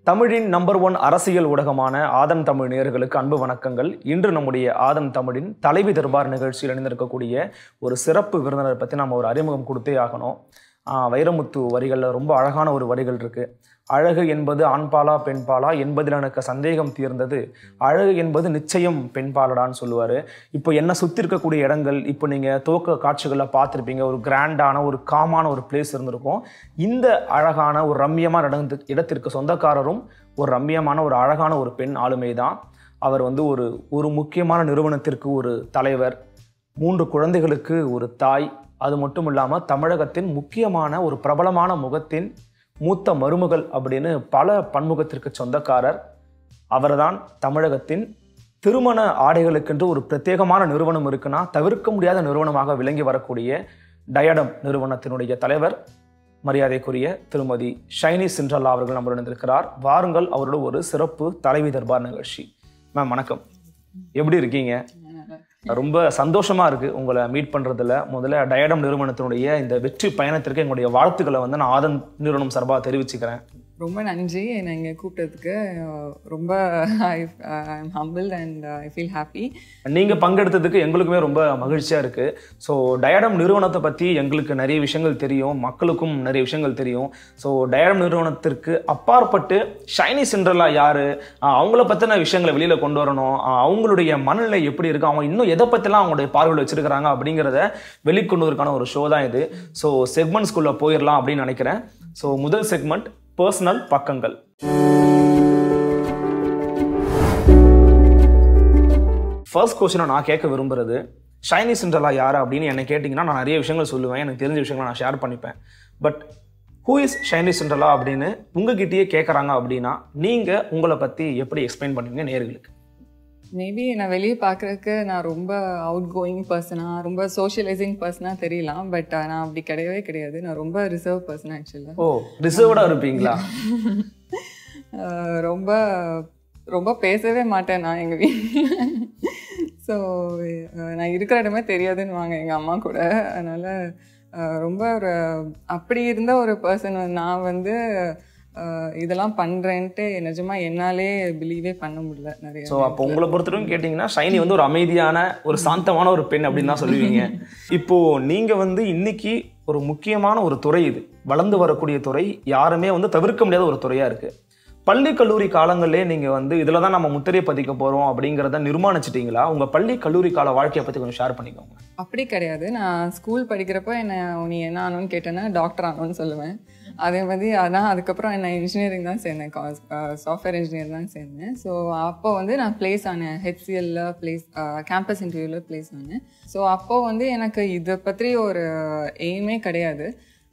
தமிழின் number one அரசியல் ஊடகமான ஆதன் தமிழ் நேயர்களுக்கு அன்பு வணக்கங்கள் இன்று நம்முடைய ஆதன் தமிழின் தலைவி தர்பார் நிகழ்ச்சியில் இணைந்திருக்கக்கூடிய ஒரு சிறப்பு விருந்தினர் பற்றி நம்ம ஒரு அறிமுகம் கொடுத்தே ஆகணும் ஆஹ் வைரமுத்து வரிகளில் ரொம்ப அழகான ஒரு வரிகள் இருக்கு அழகு என்பது ஆண்பாலா பெண்பாலா என்பதில் எனக்கு சந்தேகம் தீர்ந்தது அழகு என்பது நிச்சயம் பெண்பாலடான்னு சொல்லுவார் இப்போ என்ன சுற்றி இருக்கக்கூடிய இடங்கள் இப்போ நீங்கள் துவக்க காட்சிகளில் பார்த்துருப்பீங்க ஒரு கிராண்டான ஒரு காமான ஒரு பிளேஸ் இருந்திருக்கும் இந்த அழகான ஒரு ரம்மியமான இடத்து இடத்திற்கு சொந்தக்காரரும் ஒரு ரம்மியமான ஒரு அழகான ஒரு பெண் ஆளுமை தான் அவர் வந்து ஒரு ஒரு முக்கியமான நிறுவனத்திற்கு ஒரு தலைவர் மூன்று குழந்தைகளுக்கு ஒரு தாய் அது மட்டும் இல்லாமல் தமிழகத்தின் முக்கியமான ஒரு பிரபலமான முகத்தின் மூத்த மருமகள் அப்படின்னு பல பன்முகத்திற்கு சொந்தக்காரர் அவர்தான் தமிழகத்தின் திருமண ஆடைகளுக்கென்று ஒரு பிரத்யேகமான நிறுவனம் இருக்குன்னா தவிர்க்க முடியாத நிறுவனமாக விளங்கி வரக்கூடிய டயடம் நிறுவனத்தினுடைய தலைவர் மரியாதைக்குரிய திருமதி ஷைனி சிண்ட்ரல்லா அவர்கள் நம்மளுடன் இருக்கிறார் வாருங்கள் அவரோட ஒரு சிறப்பு தலைவி தர்பார் நிகழ்ச்சி மேம் வணக்கம் எப்படி இருக்கீங்க ரொம்ப சந்தோஷமா இருக்கு உங்களை மீட் பண்றதுல முதல்ல டயடம் நிறுவனத்தினுடைய இந்த வெற்றி பயணத்திற்கு எங்களுடைய வாழ்த்துக்களை வந்து நான் ஆதன் நிறுவனம் சார்பாக தெரிவிச்சுக்கிறேன் ரொம்ப நன்றி என்னை இங்கே கூப்பிட்டதுக்கு அஹ் ரொம்ப I I'm humble and I feel happy நீங்க பங்கெடுத்ததுக்கு எங்களுக்குமே ரொம்ப மகிழ்ச்சியா இருக்கு ஸோ டயடம் நிறுவனத்தை பத்தி எங்களுக்கு நிறைய விஷயங்கள் தெரியும் மக்களுக்கும் நிறைய விஷயங்கள் தெரியும் ஸோ டயடம் நிறுவனத்திற்கு அப்பாற்பட்டு ஷைனி சிண்ட்ரலா யாரு ஆஹ் அவங்கள பத்தின விஷயங்களை வெளியில கொண்டு வரணும் ஆஹ் அவங்களுடைய மனநிலை எப்படி இருக்கு அவங்க இன்னும் எதை பத்திலாம் அவங்களுடைய பார்வையில் வச்சிருக்கிறாங்க அப்படிங்கிறத வெளிக்கொண்டு வருவதற்கான ஒரு ஷோ தான் இது ஸோ செக்மெண்ட்ஸ்குள்ள போயிடலாம் அப்படின்னு நினைக்கிறேன் ஸோ முதல் செக்மெண்ட் பர்சனல் பக்கங்கள் ஃபர்ஸ்ட் கொஸ்டினை நான் கேட்க விரும்புறது ஷைனி சிண்ட்ரலா யார் அப்படின்னு என்னை கேட்டிங்கன்னா நான் நிறைய விஷயங்கள் சொல்லுவேன் எனக்கு தெரிஞ்ச விஷயங்களை நான் ஷேர் பண்ணிப்பேன் but who is Shiny Cinderella அப்படின்னு உங்ககிட்டயே கேட்குறாங்க அப்படின்னா நீங்கள் உங்களை பற்றி எப்படி எக்ஸ்பிளைன் பண்ணுவீங்க நேர்களுக்கு மேபி நான் வெளியே பார்க்குறதுக்கு நான் ரொம்ப அவுட் கோயிங் பர்சனாக ரொம்ப சோஷியலைசிங் பர்சனாக தெரியலாம் பட் நான் அப்படி கிடையவே கிடையாது நான் ரொம்ப ரிசர்வ் பர்சன் ஆக்சுவலாக ஓ ரிசர்வ்டாக இருப்பீங்களா ரொம்ப ரொம்ப பேசவே மாட்டேன் நான் எங்கள் வீட்டில் ஸோ நான் இருக்கிற இடமே தெரியாதுன்னு வாங்க எங்கள் அம்மா கூட அதனால் ரொம்ப ஒரு அப்படி இருந்த ஒரு பர்சன் நான் வந்து அஹ், இதெல்லாம் பண்ணுறேன்ட்டு நிஜமா என்னாலே பிலீவே பண்ண முடியல நிறைய ஸோ அப்போ உங்களை பொறுத்தவரைக்கும் கேட்டிங்கன்னா ஷைனி வந்து ஒரு அமைதியான ஒரு சாந்தமான ஒரு பெண் அப்படின்னு தான் சொல்லுவீங்க இப்போ நீங்கள் வந்து இன்னைக்கு ஒரு முக்கியமான ஒரு துறை இது வளர்ந்து வரக்கூடிய துறை யாருமே வந்து தவிர்க்க முடியாத ஒரு துறையாக இருக்குது பள்ளி கல்லூரி காலங்களிலே நீங்கள் வந்து இதில் தான் நம்ம முத்திரையை பதிக்க போகிறோம் அப்படிங்கிறத நிர்மாணிச்சிட்டீங்களா உங்கள் பள்ளி கல்லூரி கால வாழ்க்கையை பற்றி கொஞ்சம் ஷேர் பண்ணிக்கோங்க அப்படி கிடையாது நான் ஸ்கூல் படிக்கிறப்ப என்ன நீ என்ன ஆனோன்னு கேட்டேன்னா டாக்டர் ஆனோன்னு சொல்லுவேன் அதே மாதிரி அதான் அதுக்கப்புறம் என்ன இன்ஜினியரிங் தான் சேர்ந்தேன் சாஃப்ட்வேர் இன்ஜினியர் தான் சேர்ந்தேன் ஸோ அப்போ வந்து நான் ப்ளேஸ் ஆனேன் ஹெச்சிஎல்ல ப்ளேஸ் கேம்பஸ் இன்டர்வியூவில் ப்ளேஸ் ஆனேன் ஸோ அப்போ வந்து எனக்கு இதை பற்றி ஒரு எய்மே கிடையாது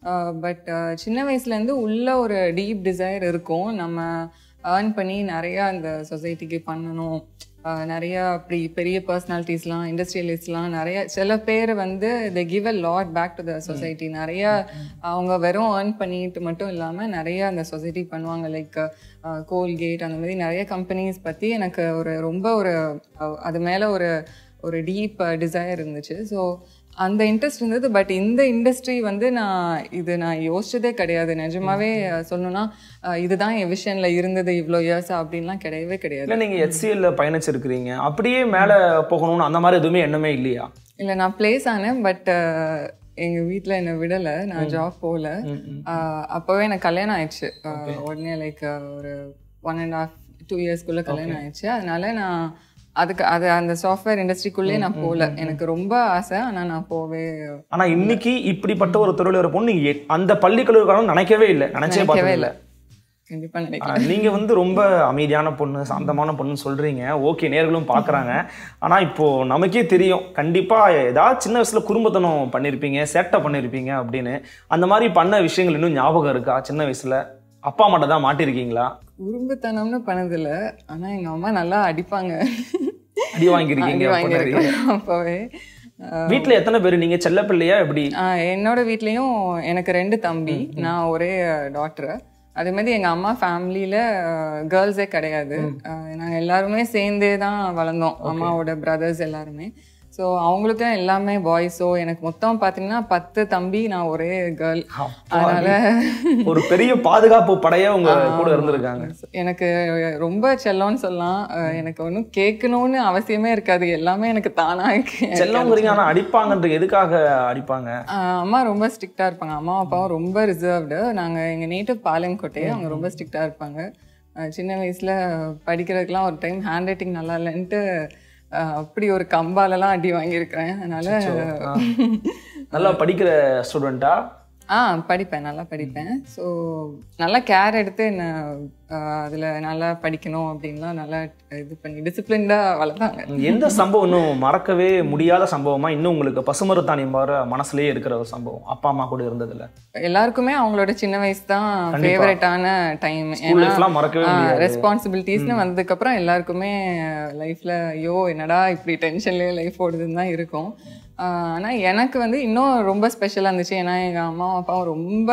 பட் சின்ன வயசுலேருந்து உள்ள ஒரு டீப் டிசைர் இருக்கும் நம்ம ஏர்ன் பண்ணி நிறையா அந்த சொசைட்டிக்கு பண்ணணும் ஆஹ் நிறைய அப்படி பெரிய பர்சனாலிட்டிஸ்லாம் இண்டஸ்ட்ரியலிஸ்ட்லாம் நிறைய சில பேர் வந்து the give a lot back to the society நிறைய அவங்க வெறும் ஏர்ன் பண்ணிட்டு மட்டும் இல்லாமல் நிறைய அந்த சொசைட்டி பண்ணுவாங்க லைக் கோல்கேட் அந்த மாதிரி நிறைய கம்பெனிஸ் பற்றி எனக்கு ஒரு ரொம்ப ஒரு அஹ், அது மேலே ஒரு ஒரு டீப் டிசைர் இருந்துச்சு ஸோ அந்த இன்ட்ரெஸ்ட் இருந்தது பட் இந்த இண்டஸ்ட்ரி வந்து நான் இது நான் யோசிச்சதே கிடையாது நிஜமாவே அஹ், சொல்லணும்னா அஹ், இதுதான் என் விஷயம்ல இருந்தது இவ்வளோ இயர்ஸ் அப்படின்லாம் கிடையவே கிடையாது இல்லை நீங்கள் ஹெச்சிஎல்ல பயணிச்சிருக்கிறீங்க அப்படியே மேலே போகணும்னு அந்த மாதிரி எதுவுமே எண்ணமே இல்லையா இல்லை நான் பிளேஸ் ஆனேன் பட் எங்கள் வீட்டில் என்னை விடலை நான் ஜாப் போகல ஆஹ் அப்போவே எனக்கு கல்யாணம் ஆயிடுச்சு ஆஹ் உடனே லைக் ஒரு ஒன் அண்ட் ஹாஃப் டூ இயர்ஸ்க்குள்ளே கல்யாணம் ஆயிடுச்சு அதனால நான் அதுக்கு அது அந்த சாஃப்ட்வேர் இண்டஸ்ட்ரிக்குள்ளேயே நான் போகல எனக்கு ரொம்ப ஆசை ஆனால் நான் போவே ஆனா இன்னைக்கு இப்படிப்பட்ட ஒரு துறையில ஒரு பொண்ணு நீங்க எ- அந்த பள்ளி கல்லூரி காலம் நினைக்கவே இல்லை நினைச்சே நினைக்கவே பார்த்தவே இல்லை இல்லை கண்டிப்பாக நினைக்கிறேன் நீங்க வந்து ரொம்ப அமைதியான பொண்ணு சாந்தமான பொண்ணு சொல்றீங்க ஓகே நேர்களும் பாக்குறாங்க ஆனா இப்போ நமக்கே தெரியும் கண்டிப்பா ஏதாவது சின்ன வயசுல குறும்பத்தனம் பண்ணிருப்பீங்க சேட்டை பண்ணிருப்பீங்க அப்படின்னு அந்த மாதிரி பண்ண விஷயங்கள் இன்னும் ஞாபகம் இருக்கா சின்ன வயசுல அப்பா அம்மாட்ட தான் மாட்டிருக்கீங்களா உரும்புத்தனம்னு பண்ணதில்ல ஆனால் எங்கள் அம்மா நல்லா அடிப்பாங்க அடி வாங்கியிருக்கீங்க அடி அப்ப நிறைய. வாங்கியிருக்கேன் அப்போவே வீட்ல எத்தனை பேர் நீங்க செல்ல பிள்ளையா எப்படி ஆஹ் என்னோட வீட்லேயும் எனக்கு ரெண்டு தம்பி நான் ஒரே டாக்டர் அதே மாதிரி எங்கள் அம்மா ஃபேமிலியில் கேர்ள்ஸே கிடையாது ஆஹ் நாங்க எல்லாருமே சேர்ந்தே தான் வளர்ந்தோம் அம்மாவோட பிரதர்ஸ் எல்லாருமே ஸோ அவங்களுக்கு எல்லாமே பாய்ஸோ எனக்கு மொத்தம் பார்த்தீங்கன்னா பத்து தம்பி நான் ஒரே கேர்ள் அதனால ஒரு பெரிய பாதுகாப்பு படையா உங்க கூட இருந்திருக்காங்க எனக்கு ரொம்ப செல்லம்னு சொல்லலாம் அஹ் எனக்கு ஒன்றும் கேட்கணும்னு அவசியமே இருக்காது எல்லாமே எனக்கு தானா இருக்கு செல்லவங்கிறீங்க ஆனா அடிப்பாங்கன்றது எதுக்காக அடிப்பாங்க ஆஹ் அம்மா ரொம்ப ஸ்ட்ரிக்டாக இருப்பாங்க அம்மா அப்பாவும் ரொம்ப ரிசர்வ்டு நாங்கள் எங்கள் நேட்டிவ் பாளையங்கோட்டை அவங்க ரொம்ப ஸ்ட்ரிக்டாக இருப்பாங்க ஆஹ் சின்ன வயசில் படிக்கிறதுக்கெலாம் ஒரு டைம் ஹேண்ட் ரைட்டிங் நல்லா இல்லைன்ட்டு ஆஹ் அப்படி ஒரு கம்பாலெல்லாம் அடி வாங்கியிருக்கிறேன் அதனால ஆ. நல்லா படிக்கிற ஸ்டூடெண்டா ஆ படிப்பேன் நல்லா படிப்பேன் ஸோ நல்லா கேர் எடுத்து என்ன அதில் நல்லா படிக்கணும் அப்படின்லாம் நல்லா இது பண்ணி டிசிப்ளின்டாக வளர்த்தாங்க எந்த சம்பவம் இன்னும் மறக்கவே முடியாத சம்பவமா இன்னும் உங்களுக்கு பசுமருத்தாணி மாற மனசுலயே இருக்கிற ஒரு சம்பவம் அப்பா அம்மா கூட இருந்ததுல எல்லாருக்குமே அவங்களோட சின்ன வயசு தான் கண்டிப்பா. ஃபேவரட்டான டைம் ஸ்கூல் லைஃப்லாம் மறக்கவே முடியாது ரெஸ்பான்சிபிலிட்டிஸ்னு வந்ததுக்கப்புறம் எல்லாருக்குமே லைஃப்ல ஐயோ என்னடா இப்படி டென்ஷன்லேயே லைஃப் ஓடுதுன்னு தான் இருக்கும் ஆனால் எனக்கு வந்து இன்னும் ரொம்ப ஸ்பெஷலாக இருந்துச்சு ஏன்னா எங்கள் அம்மா அப்பாவும் ரொம்ப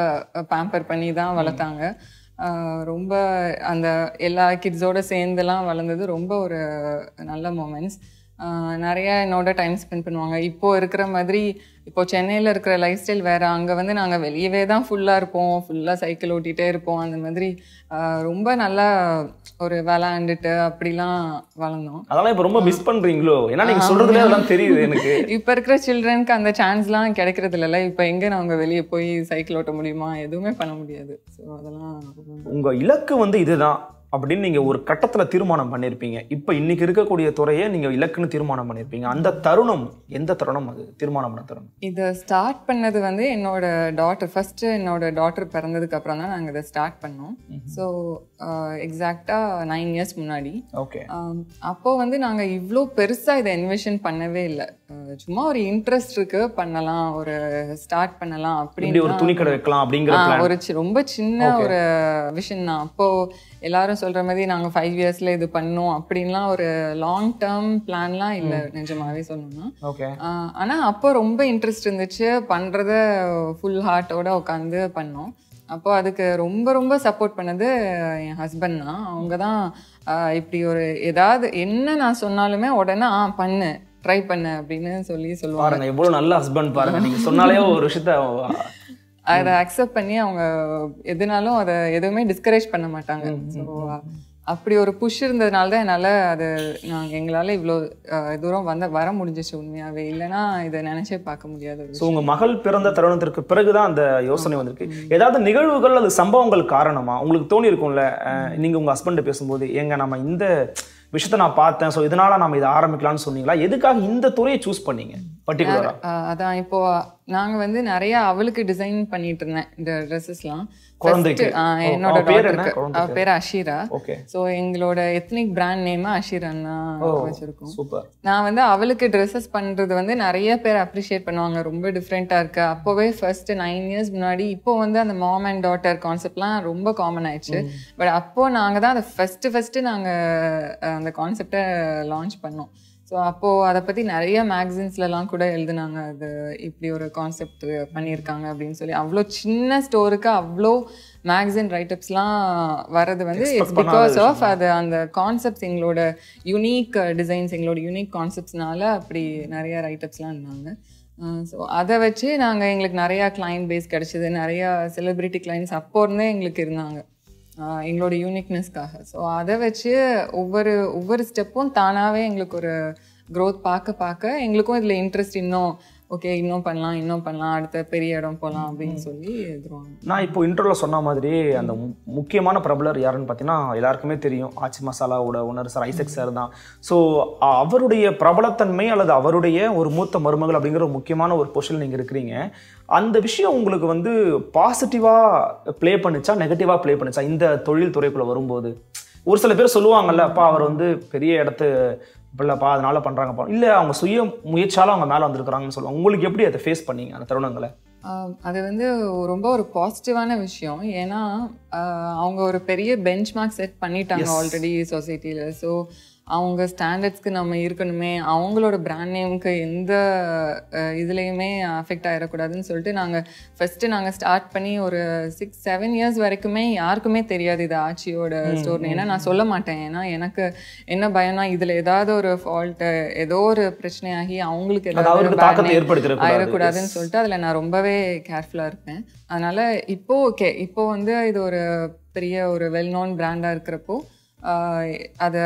பேம்பர் பண்ணி தான் வளர்த்தாங்க ஆஹ் ரொம்ப அந்த எல்லா கிட்ஸோட சேர்ந்துலாம் வளர்ந்தது ரொம்ப ஒரு நல்ல மூமெண்ட்ஸ் நிறைய என்னோட டைம் ஸ்பெண்ட் பண்ணுவாங்க இப்போ இருக்கிற மாதிரி இப்போ சென்னையில் இருக்கிற லைஃப் ஸ்டைல் வேறு அங்கே வந்து நாங்கள் வெளியவே தான் ஃபுல்லாக இருப்போம் ஃபுல்லாக சைக்கிள் ஓட்டிகிட்டே இருப்போம் அந்த மாதிரி ஆஹ் ரொம்ப நல்லா ஒரு விளாண்டுட்டு அப்படிலாம் வளர்ந்தோம் அதெல்லாம் இப்ப ரொம்ப மிஸ் பண்றீங்களோ ஏன்னா நீங்க சொல்றதுல அதெல்லாம் தெரியுது எனக்கு இப்போ இருக்கிற சில்ட்ரனுக்கு அந்த சான்ஸ்லாம் கிடைக்கிறது இல்லைல்ல இப்போ எங்கே நாங்கள் வெளியே போய் சைக்கிள் ஓட்ட முடியுமா எதுவுமே பண்ண முடியாது ஸோ அதெல்லாம் ரொம்ப உங்க இலக்கு வந்து இதுதான் அப்படின்னு நீங்க ஒரு கட்டத்துல தீர்மானம் பண்ணிருப்பீங்க இப்ப இன்னைக்கு இருக்கக்கூடிய துறையை நீங்க இலக்குன்னு தீர்மானம் பண்ணிருப்பீங்க அந்த தருணம் எந்த தருணம் அது தீர்மானம் பண்ண தருணம் இதை ஸ்டார்ட் பண்ணது வந்து என்னோட டாட்டர் ஃபர்ஸ்ட் என்னோட டாட்டர் பிறந்ததுக்கு அப்புறம் தான் நாங்கள் இதை ஸ்டார்ட் பண்ணோம் ஸோ எக்ஸாக்டாக நைன் இயர்ஸ் முன்னாடி ஓகே ஆம், அப்போ வந்து நாங்கள் இவ்வளோ பெருசாக இதை இன்வெஷன் பண்ணவே இல்லை சும்மா ஒரு இன்ட்ரெஸ்ட் இருக்கு பண்ணலாம் ஒரு ஸ்டார்ட் பண்ணலாம் இப்படி அப்படின்னு ஒரு துணி கடை வைக்கலாம் அப்படிங்கிற ஆ, பிளான் ஒரு சி- ரொம்ப சின்ன Okay. ஒரு விஷன் தான் அப்போ எல்லாரும் சொல்ற மாதிரி நாங்க ஃபைவ் இயர்ஸ்ல இது பண்ணோம் அப்படின்லாம் ஒரு லாங் டேர்ம் பிளான்லாம் இல்ல நிஜமாவே சொல்லணும்னா ஓகே ஆஹ் ஆனா அப்போ ரொம்ப இன்ட்ரெஸ்ட் இருந்துச்சு பண்றத ஃபுல் ஹார்ட்டோட உட்காந்து பண்ணோம் அப்போ அதுக்கு ரொம்ப ரொம்ப சப்போர்ட் பண்ணது என் ஹஸ்பண்ட் தான் அவங்க தான் ஆஹ் இப்படி ஒரு ஏதாவது என்ன நான் சொன்னாலுமே உடனே ஆ பண்ணு ட்ரை பண்ணு அப்படின்னு சொல்லி சொல்லுவாங்க பாருங்க எவ்வளவு நல்ல ஹஸ்பண்ட் பாருங்க நீங்க சொன்னாலே ஒரு விஷயத்த அதை அக்செப்ட் பண்ணி அவங்க எதுனாலும் அதை எதுவுமே டிஸ்கரேஜ் பண்ண மாட்டாங்க ஸோ அப்படி ஒரு புஷ் இருந்ததுனால தான் என்னால் அது நாங்கள் எங்களால் இவ்வளோ அஹ், தூரம் வந்த வர முடிஞ்சிச்சு உண்மையாகவே இல்லைன்னா இதை நினச்சே பார்க்க முடியாத ஒரு ஸோ உங்க மகள் பிறந்த தருணத்திற்கு பிறகுதான் அந்த யோசனை வந்திருக்கு ஏதாவது நிகழ்வுகள் அல்லது சம்பவங்கள் காரணமா உங்களுக்கு தோணி இருக்கும்ல அஹ், நீங்க உங்க ஹஸ்பண்ட் பேசும்போது ஏங்க நம்ம இந்த விஷயத்த நான் பார்த்தேன் ஸோ இதனால நம்ம இதை ஆரம்பிக்கலாம்னு சொன்னீங்களா எதுக்காக இந்த துறையை சூஸ் பண்ணீங்க பர்டிகுலரா அஹ், அதான் இப்போ நாங்கள் வந்து நிறைய அவளுக்கு டிசைன் பண்ணிட்டு இருந்தேன் இந்த ட்ரெஸ்ஸஸ்லாம் குழந்தைக்கு? ஓ, என்னோட அவ பேர் என்ன? டாட்டருக்கு குழந்தை அவ பேர் அஷீரா ஓகே ஸோ எங்களோட எத்னிக் பிராண்ட் நேம் அஷீரான் தான் ஓ வச்சிருக்கோம் சூப்பர் நான் வந்து அவளுக்கு ட்ரெஸ்ஸஸ் பண்ணுறது வந்து நிறைய பேர் அப்ரிஷியேட் பண்ணுவாங்க ரொம்ப டிஃப்ரெண்ட்டாக இருக்கு அப்போவே ஃபர்ஸ்ட் நைன் இயர்ஸ் முன்னாடி இப்போ வந்து அந்த மாம் அண்ட் டாட்டர் கான்செப்ட்லாம் ரொம்ப காமன் ஆயிடுச்சு பட் அப்போ நாங்கள் தான் அதை ஃபஸ்ட்டு ஃபஸ்ட்டு நாங்கள் அந்த கான்செப்டை லான்ச் பண்ணோம் ஸோ அப்போது அதை பற்றி நிறைய மேக்சின்ஸ்லலாம் கூட எழுதுனாங்க அது இப்படி ஒரு கான்செப்ட் பண்ணியிருக்காங்க அப்படின்னு சொல்லி அவ்வளோ சின்ன ஸ்டோருக்கு அவ்வளோ மேக்சின் ரைட்டப்ஸ்லாம் வர்றது வந்து Expect இட்ஸ் பண்ணாத பிகாஸ் விஷயம். ஆஃப் அது அந்த கான்செப்ட்ஸ் எங்களோட யூனிக் டிசைன்ஸ் எங்களோட யூனிக் கான்செப்ட்ஸ்னால அப்படி நிறைய ரைட்டப்ஸ்லாம் இருந்தாங்க ஸோ அதை வச்சு நாங்கள் எங்களுக்கு நிறையா கிளைண்ட் பேஸ் கிடச்சிது நிறையா செலிப்ரிட்டி கிளைண்ட்ஸ் அப்போ இருந்தே எங்களுக்கு இருந்தாங்க ஆஹ் எங்களோட யூனிக்னஸ்க்காக ஸோ அதை வச்சு ஒவ்வொரு ஒவ்வொரு ஸ்டெப்பும் தானாகவே எங்களுக்கு ஒரு க்ரோத் பார்க்க பார்க்க எங்களுக்கும் இதில் இன்ட்ரெஸ்ட் இன்னும் ஓகே இன்னும் பண்ணலாம் இன்னும் பண்ணலாம் அடுத்த பெரிய இடம் போகலாம் அப்படின்னு சொல்லி இதுவாங்க நான் இப்போ இன்டர்வியூல சொன்ன மாதிரி அந்த மு- முக்கியமான பிரபலர் யாருன்னு பார்த்தீங்கன்னா எல்லாருக்குமே தெரியும் ஆச்சி மசாலாவோட ஓனர் சார் ஐசக் சார் தான் ஸோ அவருடைய பிரபலத்தன்மை அல்லது அவருடைய ஒரு மூத்த மருமகள் அப்படிங்கிற ஒரு முக்கியமான ஒரு பொசிஷன் நீங்கள் இருக்கிறீங்க அந்த விஷயம் உங்களுக்கு வந்து பாசிட்டிவாக ப்ளே பண்ணுச்சா நெகட்டிவாக ப்ளே பண்ணுச்சா இந்த தொழில் துறைக்குள்ள வரும்போது ஒரு சில பேர் சொல்லுவாங்கல்ல அப்பா அவர் வந்து பெரிய இடத்து இல்லைப்பா அதனால பண்ணுறாங்கப்பா இல்லை அவங்க சுய முயற்சியால அவங்க மேலே வந்திருக்கிறாங்கன்னு சொல்லுவாங்க உங்களுக்கு எப்படி அதை ஃபேஸ் பண்ணீங்க அந்த தருணங்களை ஆஹ் அது வந்து ரொம்ப ஒரு பாசிட்டிவான விஷயம் ஏன்னா ஆஹ் அவங்க ஒரு பெரிய பெஞ்ச் மார்க் செட் பண்ணிட்டாங்க Yes. ஆல்ரெடி சொசைட்டியில் ஸோ அவங்க ஸ்டாண்டர்ட்ஸ்க்கு நம்ம இருக்கணுமே அவங்களோட பிராண்ட் நேமுக்கு எந்த அஹ், இதுலேயுமே அஃபெக்ட் ஆகிடக்கூடாதுன்னு சொல்லிட்டு நாங்கள் ஃபஸ்ட்டு நாங்கள் ஸ்டார்ட் பண்ணி ஒரு சிக்ஸ் செவன் இயர்ஸ் வரைக்குமே யாருக்குமே தெரியாது இது ஆச்சியோட ஸ்டோர்னு ஏன்னா நான் சொல்ல மாட்டேன் ஏன்னா எனக்கு என்ன பயம்னா இதில் ஏதாவது ஒரு ஃபால்ட்டு ஏதோ ஒரு பிரச்சனையாகி அவங்களுக்கு அது ஏதாவது ஒரு அவருக்கு bad தாக்கத்தை name ஏற்படுத்திடக்கூடாது ஆயிடக்கூடாதுன்னு சொல்லிட்டு அதில் நான் ரொம்பவே கேர்ஃபுல்லாக இருப்பேன் அதனால இப்போ ஓகே இப்போ வந்து இது ஒரு பெரிய ஒரு வெல் நோன் பிராண்டாக இருக்கிறப்போ அதை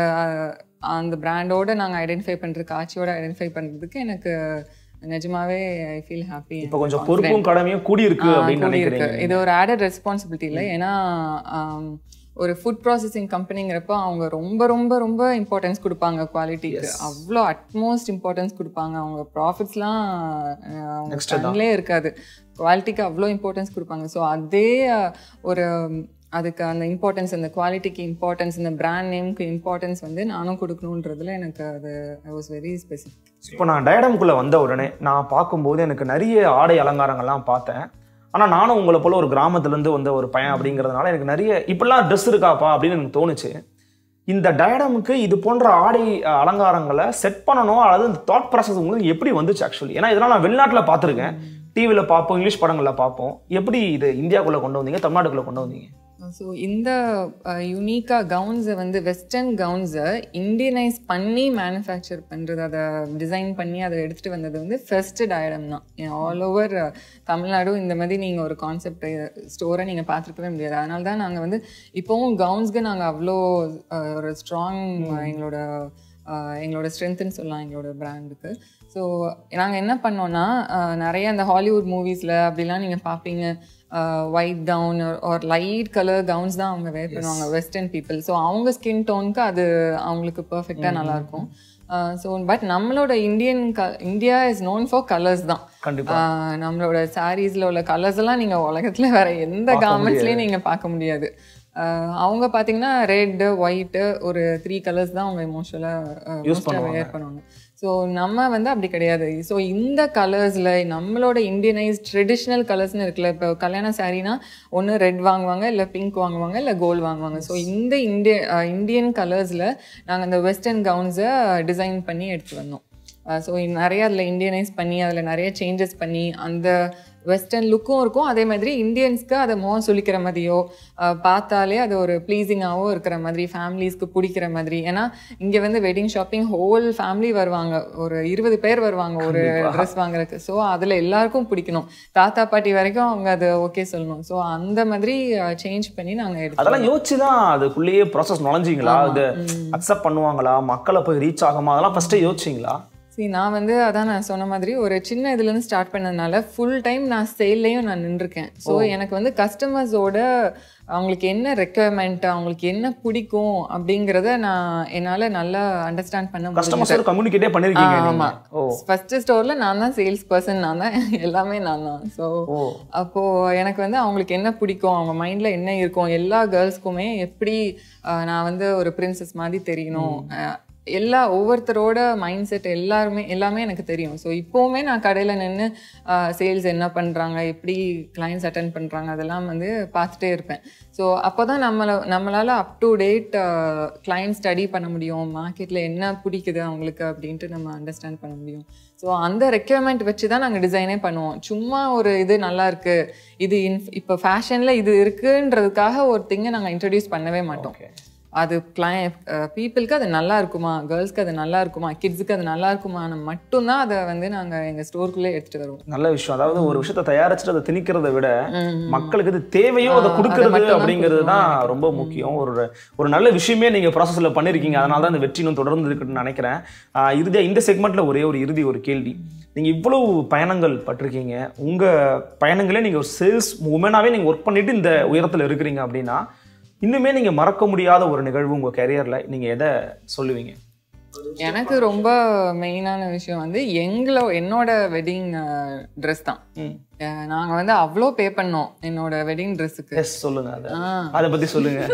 அந்த பிராண்டோட நாங்கள் ஐடென்டிஃபை பண்ணுறதுக்கு ஆட்சியோட ஐடென்டிஃபை பண்ணுறதுக்கு எனக்கு நிஜமாவே ஐ ஃபீல் ஹாப்பி இப்ப கொஞ்சம் பொறுப்பும் கடமையும் கூடி இருக்கு அப்படின்னு நினைக்கிறீங்க இது ஒரு ஆடட் ரெஸ்பான்சிபிலிட்டி இல்லை ஏன்னா ஆம், ஒரு ஃபுட் ப்ராசஸிங் கம்பெனிங்கிறப்ப அவங்க ரொம்ப ரொம்ப ரொம்ப இம்பார்ட்டன்ஸ் கொடுப்பாங்க குவாலிட்டிக்கு அவ்வளோ அட்மோஸ்ட் இம்பார்ட்டன்ஸ் கொடுப்பாங்க அவங்க ப்ராஃபிட்ஸ்லாம் அவங்க Next தான். கண்ணிலே இருக்காது குவாலிட்டிக்கு அவ்வளோ இம்பார்ட்டன்ஸ் கொடுப்பாங்க ஸோ அதே அஹ், ஒரு அதுக்கு அந்த இம்பார்ட்டன்ஸ் அந்த குவாலிட்டிக்கு இம்பார்ட்டன்ஸ் இந்த பிராண்ட் நேம்க்கு இம்பார்ட்டன்ஸ் வந்து நானும் கொடுக்கணுன்றதுல எனக்கு அது ஐ வாஸ் வெரி ஸ்பெசிஃபிக் இப்போ நான் டயடமுக்குள்ள வந்த உடனே நான் பார்க்கும்போது எனக்கு நிறைய ஆடை அலங்காரங்கள்லாம் பார்த்தேன் ஆனா நானும் உங்களை போல ஒரு கிராமத்துல இருந்து வந்த ஒரு பையன் அப்படிங்கிறதுனால எனக்கு நிறைய இப்படிலாம் ட்ரெஸ் இருக்காப்பா அப்படின்னு எனக்கு தோணுச்சு இந்த டயடமுக்கு இது போன்ற ஆடை அஹ், அலங்காரங்களை செட் பண்ணணும் அல்லது இந்த தாட் ப்ராசஸ் உங்களுக்கு எப்படி வந்துச்சு ஆக்சுவலி ஏன்னா இதெல்லாம் நான் வெளிநாட்டில் பார்த்துருக்கேன் டிவியில் பார்ப்போம் இங்கிலீஷ் படங்களில் பார்ப்போம் எப்படி இது இந்தியாக்குள்ளே கொண்டு வந்தீங்க தமிழ்நாட்டுக்குள்ளே கொண்டு வந்தீங்க ஸோ இந்த யூனிக்காக கவுன்ஸை வந்து வெஸ்டர்ன் கவுன்ஸை இந்தியனைஸ் பண்ணி மேனுஃபேக்சர் பண்ணுறது அதை டிசைன் பண்ணி அதை எடுத்துகிட்டு வந்தது வந்து ஃபர்ஸ்ட் டயடம் தான் ஆல் ஓவர் தமிழ்நாடு இந்த மாதிரி நீங்கள் ஒரு கான்செப்ட் ஸ்டோரை நீங்கள் பார்த்துருக்கவே முடியாது அதனால தான் நாங்கள் வந்து இப்போவும் கவுன்ஸ்க்கு நாங்கள் அவ்வளோ அஹ், ஒரு ஸ்ட்ராங் எங்களோட அஹ், எங்களோட ஸ்ட்ரென்த்துன்னு சொல்லலாம் எங்களோட பிராண்டுக்கு ஸோ நாங்கள் என்ன பண்ணோன்னா அஹ், நிறைய அந்த ஹாலிவுட் மூவிஸில் அப்படிலாம் நீங்கள் பார்ப்பீங்க ஒயிட் கவுன் ஒரு லைட் கலர் கவுன்ஸ் தான் அவங்க வேர் பண்ணுவாங்க வெஸ்டர்ன் பீப்புள் ஸோ அவங்க ஸ்கின் டோனுக்கு அது அவங்களுக்கு பர்ஃபெக்டாக நல்லாயிருக்கும் ஸோ பட் நம்மளோட இந்தியன் க India is known for colours தான் கண்டிப்பா ஆஹ் நம்மளோட சாரீஸ்ல உள்ள கலர்ஸ் எல்லாம் நீங்க உலகத்துல வேற எந்த பார்க்க கார்மெண்ட்ஸ்லயும் நீங்க பார்க்க முடியாது ஆஹ் அவங்க பாத்தீங்கன்னா ரெட் ஒயிட் ஒரு த்ரீ கலர்ஸ் தான் அவங்க எமோஷனலாக Use பண்ணுவாங்க. வேர் பண்ணுவாங்க ஸோ நம்ம வந்து அப்படி கிடையாது ஸோ இந்த கலர்ஸில் நம்மளோட இந்தியனைஸ் ட்ரெடிஷ்னல் கலர்ஸ்னு இருக்குல்ல இப்போ கல்யாண சாரீனா ஒன்று ரெட் வாங்குவாங்க இல்லை பிங்க் வாங்குவாங்க இல்லை கோல்டு வாங்குவாங்க ஸோ இந்த இந்திய இந்தியன் கலர்ஸில் நாங்கள் அந்த வெஸ்டர்ன் கவுன்ஸை டிசைன் பண்ணி எடுத்து வந்தோம் ஸோ நிறைய அதில் இந்தியனைஸ் பண்ணி அதில் நிறைய சேஞ்சஸ் பண்ணி அந்த வெஸ்டர்ன் லுக்கும் இருக்கும் அதே மாதிரி இந்தியன்ஸ்க்கு அதை முகம் சுளிக்கிற மாதிரியோ அஹ், பார்த்தாலே அது ஒரு ப்ளீஸிங்காகவும் இருக்கிற மாதிரி ஃபேமிலிஸ்க்கு பிடிக்கிற மாதிரி ஏன்னா இங்கே வந்து வெட்டிங் ஷாப்பிங் ஹோல் ஃபேமிலி வருவாங்க ஒரு இருபது பேர் வருவாங்க ஒரு ட்ரெஸ் வாங்குறதுக்கு ஸோ அதில் எல்லாருக்கும் பிடிக்கணும் தாத்தா பாட்டி வரைக்கும் அவங்க அதை ஓகே சொல்லணும் ஸோ அந்த மாதிரி சேஞ்ச் பண்ணி நாங்கள் எடுத்தோம் அதெல்லாம் யோசிச்சு தான் அதுக்குள்ளேயே ப்ராசஸ் நுழைஞ்சிங்களா அது அக்செப்ட் பண்ணுவாங்களா மக்களை போய் ரீச் ஆகுமா அதெல்லாம் ஃபர்ஸ்டே யோசிச்சிங்களா சரி நான் வந்து அதான் நான் சொன்ன மாதிரி ஒரு சின்ன இதுலேருந்து ஸ்டார்ட் பண்ணதுனால ஃபுல் டைம் நான் சேல்லையும் நான் நின்றுருக்கேன் ஸோ எனக்கு வந்து கஸ்டமர்ஸோட அவங்களுக்கு என்ன ரெக்குயர்மெண்ட் அவங்களுக்கு என்ன பிடிக்கும் அப்படிங்கிறத நான் என்னால் நல்லா அண்டர்ஸ்டாண்ட் பண்ண முடியும் கஸ்டமர்ஸோட கம்யூனிகேட்டே பண்ணிருக்கீங்க நீங்க. ஆமா ஓ ஃபர்ஸ்ட் ஸ்டோர்ல நான் தான் சேல்ஸ் பர்சன் நான் தான் எல்லாமே நான் தான் ஸோ ஓ அப்போ எனக்கு வந்து அவங்களுக்கு என்ன பிடிக்கும் அவங்க மைண்ட்ல என்ன இருக்கும் எல்லா கேர்ள்ஸ்க்குமே எப்படி அஹ், நான் வந்து ஒரு பிரின்சஸ் மாதிரி தெரியணும் அஹ், எல்லா ஒவ்வொருத்தரோட மைண்ட் செட் எல்லாருமே எல்லாமே எனக்கு தெரியும் ஸோ இப்போவுமே நான் கடையில் நின்று சேல்ஸ் என்ன பண்ணுறாங்க எப்படி கிளைண்ட்ஸ் அட்டன் பண்ணுறாங்க அதெல்லாம் வந்து பார்த்துட்டே இருப்பேன் ஸோ அப்போ தான் நம்மளை நம்மளால் up to date client study பண்ண முடியும் மார்க்கெட்டில் என்ன பிடிக்குது அவங்களுக்கு அப்படின்ட்டு நம்ம அண்டர்ஸ்டாண்ட் பண்ண முடியும் ஸோ அந்த ரெக்யர்மெண்ட் வச்சு தான் நாங்கள் டிசைனே பண்ணுவோம் சும்மா ஒரு இது நல்லா இருக்கு இது இன் இப்போ ஃபேஷனில் இது இருக்குன்றதுக்காக ஒரு திங்கை நாங்கள் இன்ட்ரடியூஸ் பண்ணவே மாட்டோம் ஓகே அது கிளை பீப்புளுக்கு அது நல்லா இருக்குமா கேர்ள்ஸ்க்கு அது நல்லா இருக்குமா கிட்ஸுக்கு அது நல்லா இருக்குமான்னு மட்டும்தான் அதை வந்து நாங்கள் எங்கள் ஸ்டோருக்குள்ளே எடுத்துகிட்டு வருவோம் நல்ல விஷயம் அதாவது ஒரு விஷயத்தை தயாரிச்சுட்டு அதை திணிக்கிறத விட ம். மக்களுக்கு இது தேவையோ அதை ஆ, அதை கொடுக்கறது மட்டும் தான் அப்படிங்கிறது தான் கொடுக்கணும். ரொம்ப முக்கியம் ஒரு ஒரு நல்ல விஷயமே நீங்க ப்ராசஸ்ல பண்ணிருக்கீங்க அதனால தான் இந்த வெற்றி இன்னும் தொடர்ந்து இருக்குன்னு நினைக்கிறேன் ஆஹ் இறுதியா இந்த செக்மெண்ட்ல ஒரே ஒரு இறுதி ஒரு கேள்வி நீங்க இவ்வளவு பயணங்கள் பட்டிருக்கீங்க உங்க பயணங்களே நீங்க ஒரு சேல்ஸ் உமனாவே நீங்க ஒர்க் பண்ணிட்டு இந்த உயரத்துல இருக்கிறீங்க அப்படின்னா இன்னுமே நீங்க மறக்க முடியாத ஒரு நிகழ்வு உங்க கரியர்ல நீங்க எதை சொல்லுவீங்க எனக்கு ரொம்ப மெயினான விஷயம் வந்து எங்களோ என்னோட வெட்டிங் ட்ரெஸ் தான் ம். அஹ் நாங்க வந்து அவ்வளோ பே பண்ணோம் என்னோட வெட்டிங் ட்ரெஸ்ஸுக்கு எஸ் சொல்லுங்க அதை ஆ அதை பத்தி சொல்லுங்க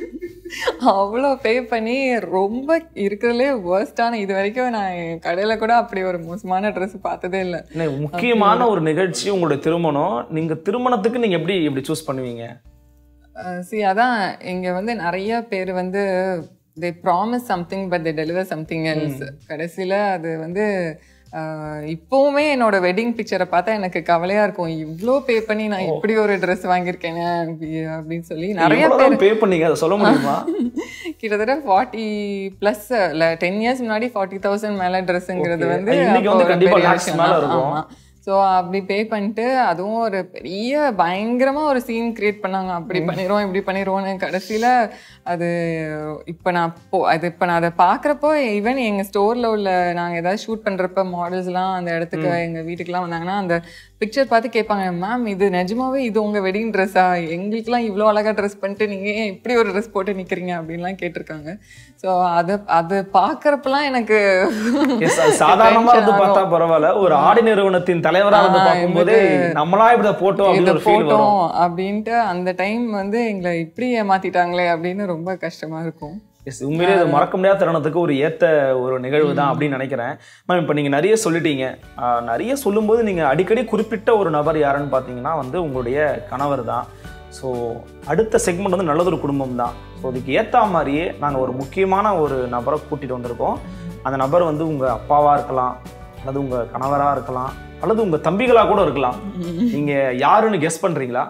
அவ்வளோ பே பண்ணி ரொம்ப இருக்கிறதுலே வேர்ஸ்டான இது வரைக்கும் நான் என் கடையில் கூட அப்படி ஒரு மோசமான ட்ரெஸ் பார்த்ததே இல்லை என்ன, முக்கியமான ஒரு நிகழ்ச்சி உங்களுடைய திருமணம் நீங்க திருமணத்துக்கு நீங்க எப்படி எப்படி சூஸ் பண்ணுவீங்க சி அதான் இங்கே வந்து நிறைய பேர் வந்து they promise something but they deliver something else கடைசியில் அது வந்து ஆஹ், இப்போவுமே என்னோட வெட்டிங் பிக்சரை பார்த்தா எனக்கு கவலையா இருக்கும் இவ்வளோ பே பண்ணி நான் இப்படி ஒரு ட்ரெஸ் வாங்கியிருக்கேனே அப்படி- அப்படின்னு சொல்லி நிறைய பேர் பே பண்ணீங்க அதை சொல்ல முடியுமா கிட்டத்தட்ட ஃபார்ட்டி ப்ளஸ் இல்லை டென் இயர்ஸ் முன்னாடி ஃபார்ட்டி தௌசண்ட் மேலே ட்ரெஸ்ஸுங்கிறது Okay. வந்து இன்னைக்கு அப்போ வந்து ஒரு கண்டிப்பா பெரிய lakhs விஷயம் மேல தான். இருக்கும். ஆமா. ஸோ அப்படி பே பண்ணிட்டு அதுவும் ஒரு பெரிய பயங்கரமா ஒரு சீன் கிரியேட் பண்ணாங்க அப்படி பண்ணிடுவோம் இப்படி பண்ணிடுவோம்னு கடைசியில அது இப்போ நான் போ அது இப்போ நான் அதை பார்க்குறப்போ ஈவன் எங்கள் ஸ்டோரில் உள்ள நாங்கள் ஏதாவது ஷூட் பண்ணுறப்ப மாடல்ஸ்லாம் அந்த இடத்துக்கு எங்கள் வீட்டுக்குலாம் வந்தாங்கன்னா அந்த பிக்சர் பார்த்து கேட்பாங்க மேம் இது நிஜமாவே இது உங்கள் வெட்டிங் ட்ரெஸ்ஸா எங்களுக்குலாம் இவ்வளோ அழகாக ட்ரெஸ் பண்ணிட்டு நீங்கள் ஏன் இப்படி ஒரு ட்ரெஸ் போட்டு நிற்கிறீங்க அப்படின்லாம் கேட்டிருக்காங்க ஸோ அதை அது பார்க்குறப்பெல்லாம் எனக்கு Yes, அது சாதாரணமா tension இருந்து பார்த்தா ஆகும். பரவாயில்ல ஒரு ஆடி நிறுவனத்தின் தலைவரா வந்து ஆ, பார்க்கும்போதே நம்மளா இப்படி இதை போட்டோம் இதை அப்படின்னு ஒரு ஃபீல் வரும் போட்டோம் அப்படின்ட்டு அந்த டைம் வந்து எங்களை இப்படி ஏமாத்திட்டாங்களே அப்படின்னு ரொம்ப கஷ்டமா இருக்கும் எஸ் உண்மையிலே இது மறக்க முடியாத தருணத்துக்கு ஒரு ஏத்த ஒரு நிகழ்வு தான் அப்படின்னு நினைக்கிறேன் மேம் இப்போ நீங்கள் நிறைய சொல்லிட்டீங்க ஆஹ் நிறைய சொல்லும்போது நீங்கள் அடிக்கடி குறிப்பிட்ட ஒரு நபர் யாருன்னு பார்த்தீங்கன்னா வந்து உங்களுடைய கணவர் தான் ஸோ அடுத்த செக்மெண்ட் வந்து நல்லதொரு குடும்பம் தான் ஸோ அதுக்கு ஏற்ற மாதிரியே நாங்கள் ஒரு முக்கியமான ஒரு நபரை கூட்டிகிட்டு வந்திருக்கோம் அந்த நபர் வந்து உங்கள் அப்பாவாக இருக்கலாம் அல்லது உங்கள் கணவராக இருக்கலாம் அல்லது உங்கள் தம்பிகளாக கூட இருக்கலாம் நீங்கள் யாருன்னு கெஸ் பண்ணுறீங்களா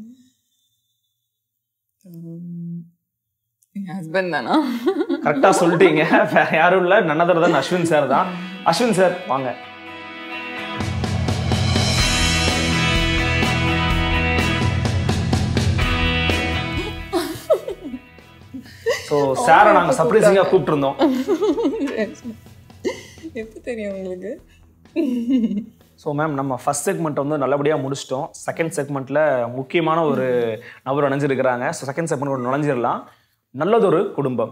என் ஹஸ்பண்ட் தானா கரெக்டாக சொல்லிட்டீங்க வேற யாரும் இல்லை நன்னதர் தான் அஸ்வின் சார் தான் அஸ்வின் சார் வாங்க ஸோ சாரை நாங்கள் சர்ப்ரைசிங்காக கூப்பிட்டுருந்தோம் எப்போ தெரியும் உங்களுக்கு ஸோ மேம் நம்ம ஃபர்ஸ்ட் செக்மெண்ட் வந்து நல்லபடியாக முடிச்சிட்டோம் செகண்ட் செக்மெண்ட்டில் முக்கியமான ஒரு நபர் நுழைஞ்சிருக்கிறாங்க ஸோ செகண்ட் செக்மெண்ட் நுழைஞ்சிடலாம் நல்லதொரு குடும்பம்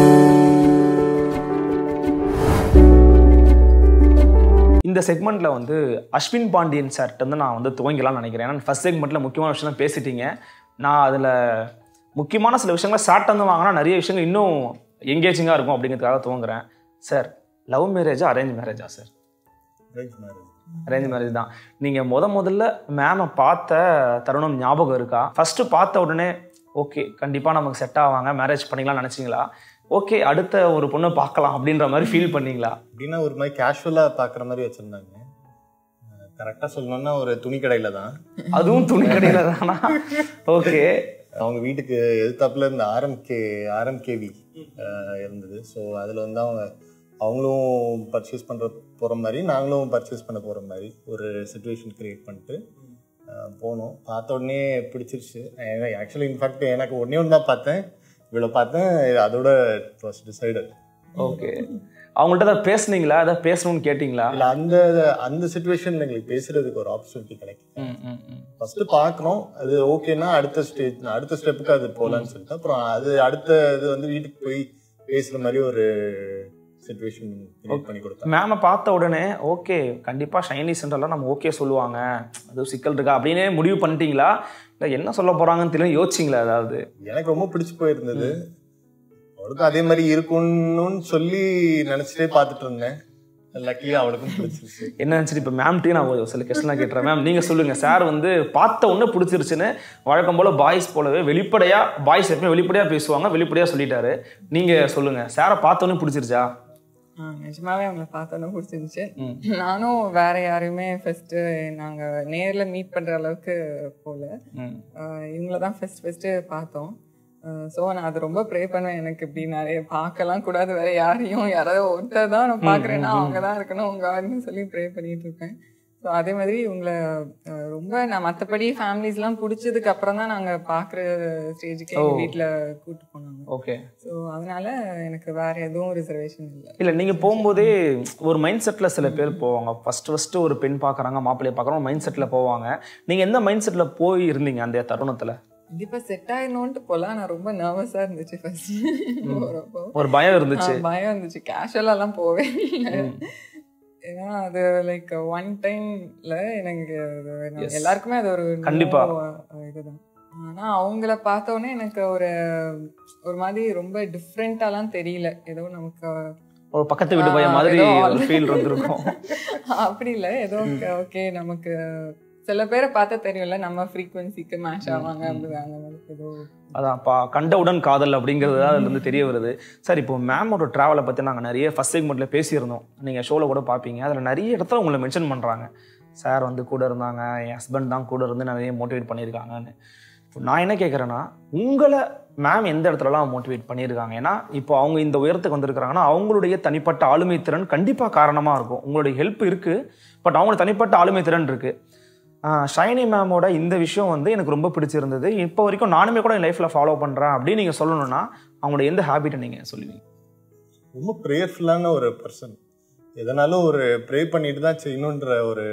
இந்த செக்மெண்ட்டில் வந்து அஸ்வின் பாண்டியன் சார்ட்ட வந்து நான் வந்து துவங்கலாம்னு நினைக்கிறேன் ஏன்னா ஃபர்ஸ்ட் செக்மெண்ட்டில் முக்கியமான விஷயம் தான் பேசிட்டீங்க நான் அதில் முக்கியமான சில விஷயங்களை ஷார்ட் வந்து வாங்கினா நிறைய விஷயங்கள் இன்னும் எங்கேஜிங்காக இருக்கும் அப்படிங்கிறதுக்காக துவங்குறேன் சார் லவ் மேரேஜா அரேஞ்ச் மேரேஜா சார் அரேஞ்ச் மேரேஜ் தான் நீங்கள் முத முதல்ல மேமை பார்த்த தருணம் ஞாபகம் இருக்கா ஃபஸ்ட்டு பார்த்த உடனே ஓகே கண்டிப்பாக நமக்கு செட் ஆவாங்க மேரேஜ் பண்ணிக்கலாம்னு நினச்சிங்களா ஓகே அடுத்த ஒரு பொண்ணை பார்க்கலாம் அப்படின்ற மாதிரி ஃபீல் பண்ணீங்களா அப்படின்னா ஒரு மாதிரி கேஷுவலாக பார்க்குற மாதிரி வச்சுருந்தாங்க கரெக்டாக சொல்லணும்னா ஒரு துணி கடையில் தான் அதுவும் துணி கடையில் தானா ஓகே அவங்க வீட்டுக்கு எதிர்த்தாப்புல இருந்த ஆர்எம்கே ஆர்எம்கேவி இருந்தது ஸோ அதில் வந்து அவங்க அவங்களும் பர்ச்சேஸ் பண்ணுற போகிற மாதிரி நாங்களும் பர்ச்சேஸ் பண்ண போகிற மாதிரி ஒரு சுச்சுவேஷன் க்ரியேட் பண்ணிட்டு அஹ், போனோம் பார்த்த உடனே பிடிச்சிருச்சு ஆக்சுவலி இன்ஃபேக்ட் எனக்கு ஒன்றே ஒன்று தான் பார்த்தேன் இவ்வளோ பார்த்தேன் அதோட ஃபர்ஸ்ட் டிசைடட் ஓகே அவங்கள்ட்ட ஏதாவது பேசுனீங்களா ஏதாவது பேசணும்னு கேட்டிங்களா இல்லை அந்த அந்த சுச்சுவேஷன் எங்களுக்கு பேசுறதுக்கு ஒரு ஆப்பர்ச்சுனிட்டி கிடைக்கும் ம் ம் ம் ஃபர்ஸ்ட் பார்க்கணும் அது ஓகேனா அடுத்த ஸ்டேஜ் அடுத்த ஸ்டெப்புக்கு அது போகலான்னு சொல்லிட்டு அப்புறம் அது அடுத்த இது வந்து வீட்டுக்கு போய் பேசுற மாதிரி ஒரு சுச்சுவேஷன் கிரியேட் பண்ணி கொடுத்தாங்க மேமை பார்த்த உடனே ஓகே கண்டிப்பாக ஷைனி சென்டர்லாம் நம்ம ஓகே சொல்லுவாங்க அது சிக்கல் இருக்கா அப்படின்னே முடிவு பண்ணிட்டீங்களா இல்லை என்ன சொல்ல போகிறாங்கன்னு தெரியல யோசிச்சிங்களா ஏதாவது எனக்கு ரொம்ப பிடிச்சு போயிருந்தது அவளுக்கும் அதே மாதிரி இருக்கும்னு சொல்லி நினைச்சிட்டே பார்த்துட்டு இருந்தேன் லக்கி அவளுக்கும் பிடிச்சிருச்சு என்ன நினச்சிட்டு இப்போ மேம்கிட்டையும் நான் ஒரு சில கொஸ்டின்லாம் கேட்டுறேன் மேம் நீங்கள் சொல்லுங்கள் சார் வந்து பார்த்த உடனே பிடிச்சிருச்சுன்னு வழக்கம் போல் பாய்ஸ் போலவே வெளிப்படையாக பாய்ஸ் எப்பவுமே வெளிப்படையாக பேசுவாங்க வெளிப்படையாக சொல்லிட்டாரு நீங்கள் சொல்லுங்கள் சாரை பார்த்த உடனே பிடிச்சிருச்சா ஆ, நிஜமாவே அவங்கள பார்த்தோன்னே பிடிச்சிருந்துச்சு ம். நானும் வேற யாரையுமே ஃபர்ஸ்ட் நாங்க நேர்ல மீட் பண்ற அளவுக்கு போல ம் இவங்கள தான் ஃபர்ஸ்ட் ஃபர்ஸ்ட் பார்த்தோம் ஸோ நான் அது ரொம்ப ப்ரே பண்ணுவேன் எனக்கு இப்படி நிறைய பார்க்கலாம் கூடாது வேற யாரையும் யாராவது ஒருத்தர் தான் நான் பார்க்குறேன்னா அவங்க தான் இருக்கணும் அவங்க சொல்லி ப்ரே பண்ணிட்டு இருப்பேன் ஸோ அதே மாதிரி இவங்கள அஹ், ரொம்ப நான் மற்றபடி ஃபேமிலிஸ்லாம் பிடிச்சதுக்கு அப்புறம் தான் நாங்கள் பார்க்குற ஸ்டேஜுக்கு எங்கள் வீட்டில் கூட்டு போனாங்க ஓகே ஸோ அதனால எனக்கு வேற எதுவும் ரிசர்வேஷன் இல்லை இல்லை நீங்கள் போகும்போதே ஒரு மைண்ட் செட்டில் சில பேர் போவாங்க ஃபஸ்ட்டு ஃபஸ்ட்டு ஒரு பெண் பார்க்குறாங்க மாப்பிள்ளையை பார்க்குறோம் மைண்ட் செட்டில் போவாங்க நீங்கள் எந்த மைண்ட் செட்டில் போய் இருந்தீங்க அந்த தருணத்தில் கண்டிப்பா செட் ஆயிடணும்ட்டு போலாம் நான் ரொம்ப நர்வஸா இருந்துச்சு ஃபர்ஸ்ட் போறப்போ ஒரு பயம் இருந்துச்சு ஆ, பயம் இருந்துச்சு கேஷுவலாலாம் போவே இல்லை ஏன்னா அது லைக் ஒன் டைம்ல எனக்கு அது நான் Yes. எல்லாருக்குமே அது ஒரு கண்டிப்பா. no, அஹ், இதுதான் ஆனா அவங்கள பார்த்த உடனே எனக்கு ஒரு ஒரு மாதிரி ரொம்ப டிஃப்ரெண்டாலாம் தெரியல ஏதோ நமக்கு ஒரு பக்கத்து வீட்டு பையன் ஆ, மாதிரி ஏதோ ஒரு ஃபீல் இருந்திருக்கும் அப்படி இல்லை ஏதோ ஓகே நமக்கு சில பேரை பார்த்தா தெரியும்ல நம்ம ஃப்ரீக்வன்சிக்கு மேட்ச் ஆவாங்க அப்படி அந்த மாதிரி ஏதோ அதான் பா கண்டவுடன் காதல் அப்படிங்கிறது தான் அதுல இருந்து தெரிய வருது சார் இப்போ மேமோட ட்ராவலை பற்றி நாங்கள் நிறைய ஃபர்ஸ்ட் செக்மெண்ட்டில் பேசியிருந்தோம் நீங்கள் ஷோவில் கூட பார்ப்பீங்க அதில் நிறைய இடத்துல உங்களை மென்ஷன் பண்ணுறாங்க சார் வந்து கூட இருந்தாங்க என் ஹஸ்பண்ட் தான் கூட இருந்து நிறைய மோட்டிவேட் பண்ணியிருக்காங்கன்னு இப்போ நான் என்ன கேட்குறேன்னா உங்களை மேம் எந்த இடத்துலலாம் மோட்டிவேட் பண்ணியிருக்காங்க ஏன்னா இப்போ அவங்க இந்த உயரத்துக்கு வந்திருக்கிறாங்கன்னா அவங்களுடைய தனிப்பட்ட ஆளுமை திறன் கண்டிப்பாக காரணமாக இருக்கும் உங்களுடைய ஹெல்ப் இருக்குது பட் அவங்களோட தனிப்பட்ட ஆளுமை திறன் இருக்குது ஷைனி மேமோட இந்த விஷயம் வந்து எனக்கு ரொம்ப பிடிச்சிருந்தது இப்போ வரைக்கும் நானுமே கூட என் லைஃப்பில் ஃபாலோ பண்ணுறேன் அப்படின்னு நீங்கள் சொல்லணும்னா அவங்களோட எந்த ஹேபிட்டை நீங்கள் சொல்லுவீங்க ரொம்ப ப்ரேயர்ஃபுல்லான ஒரு பர்சன் எதனாலும் ஒரு ப்ரே பண்ணிட்டு தான் செய்யணுன்ற ஒரு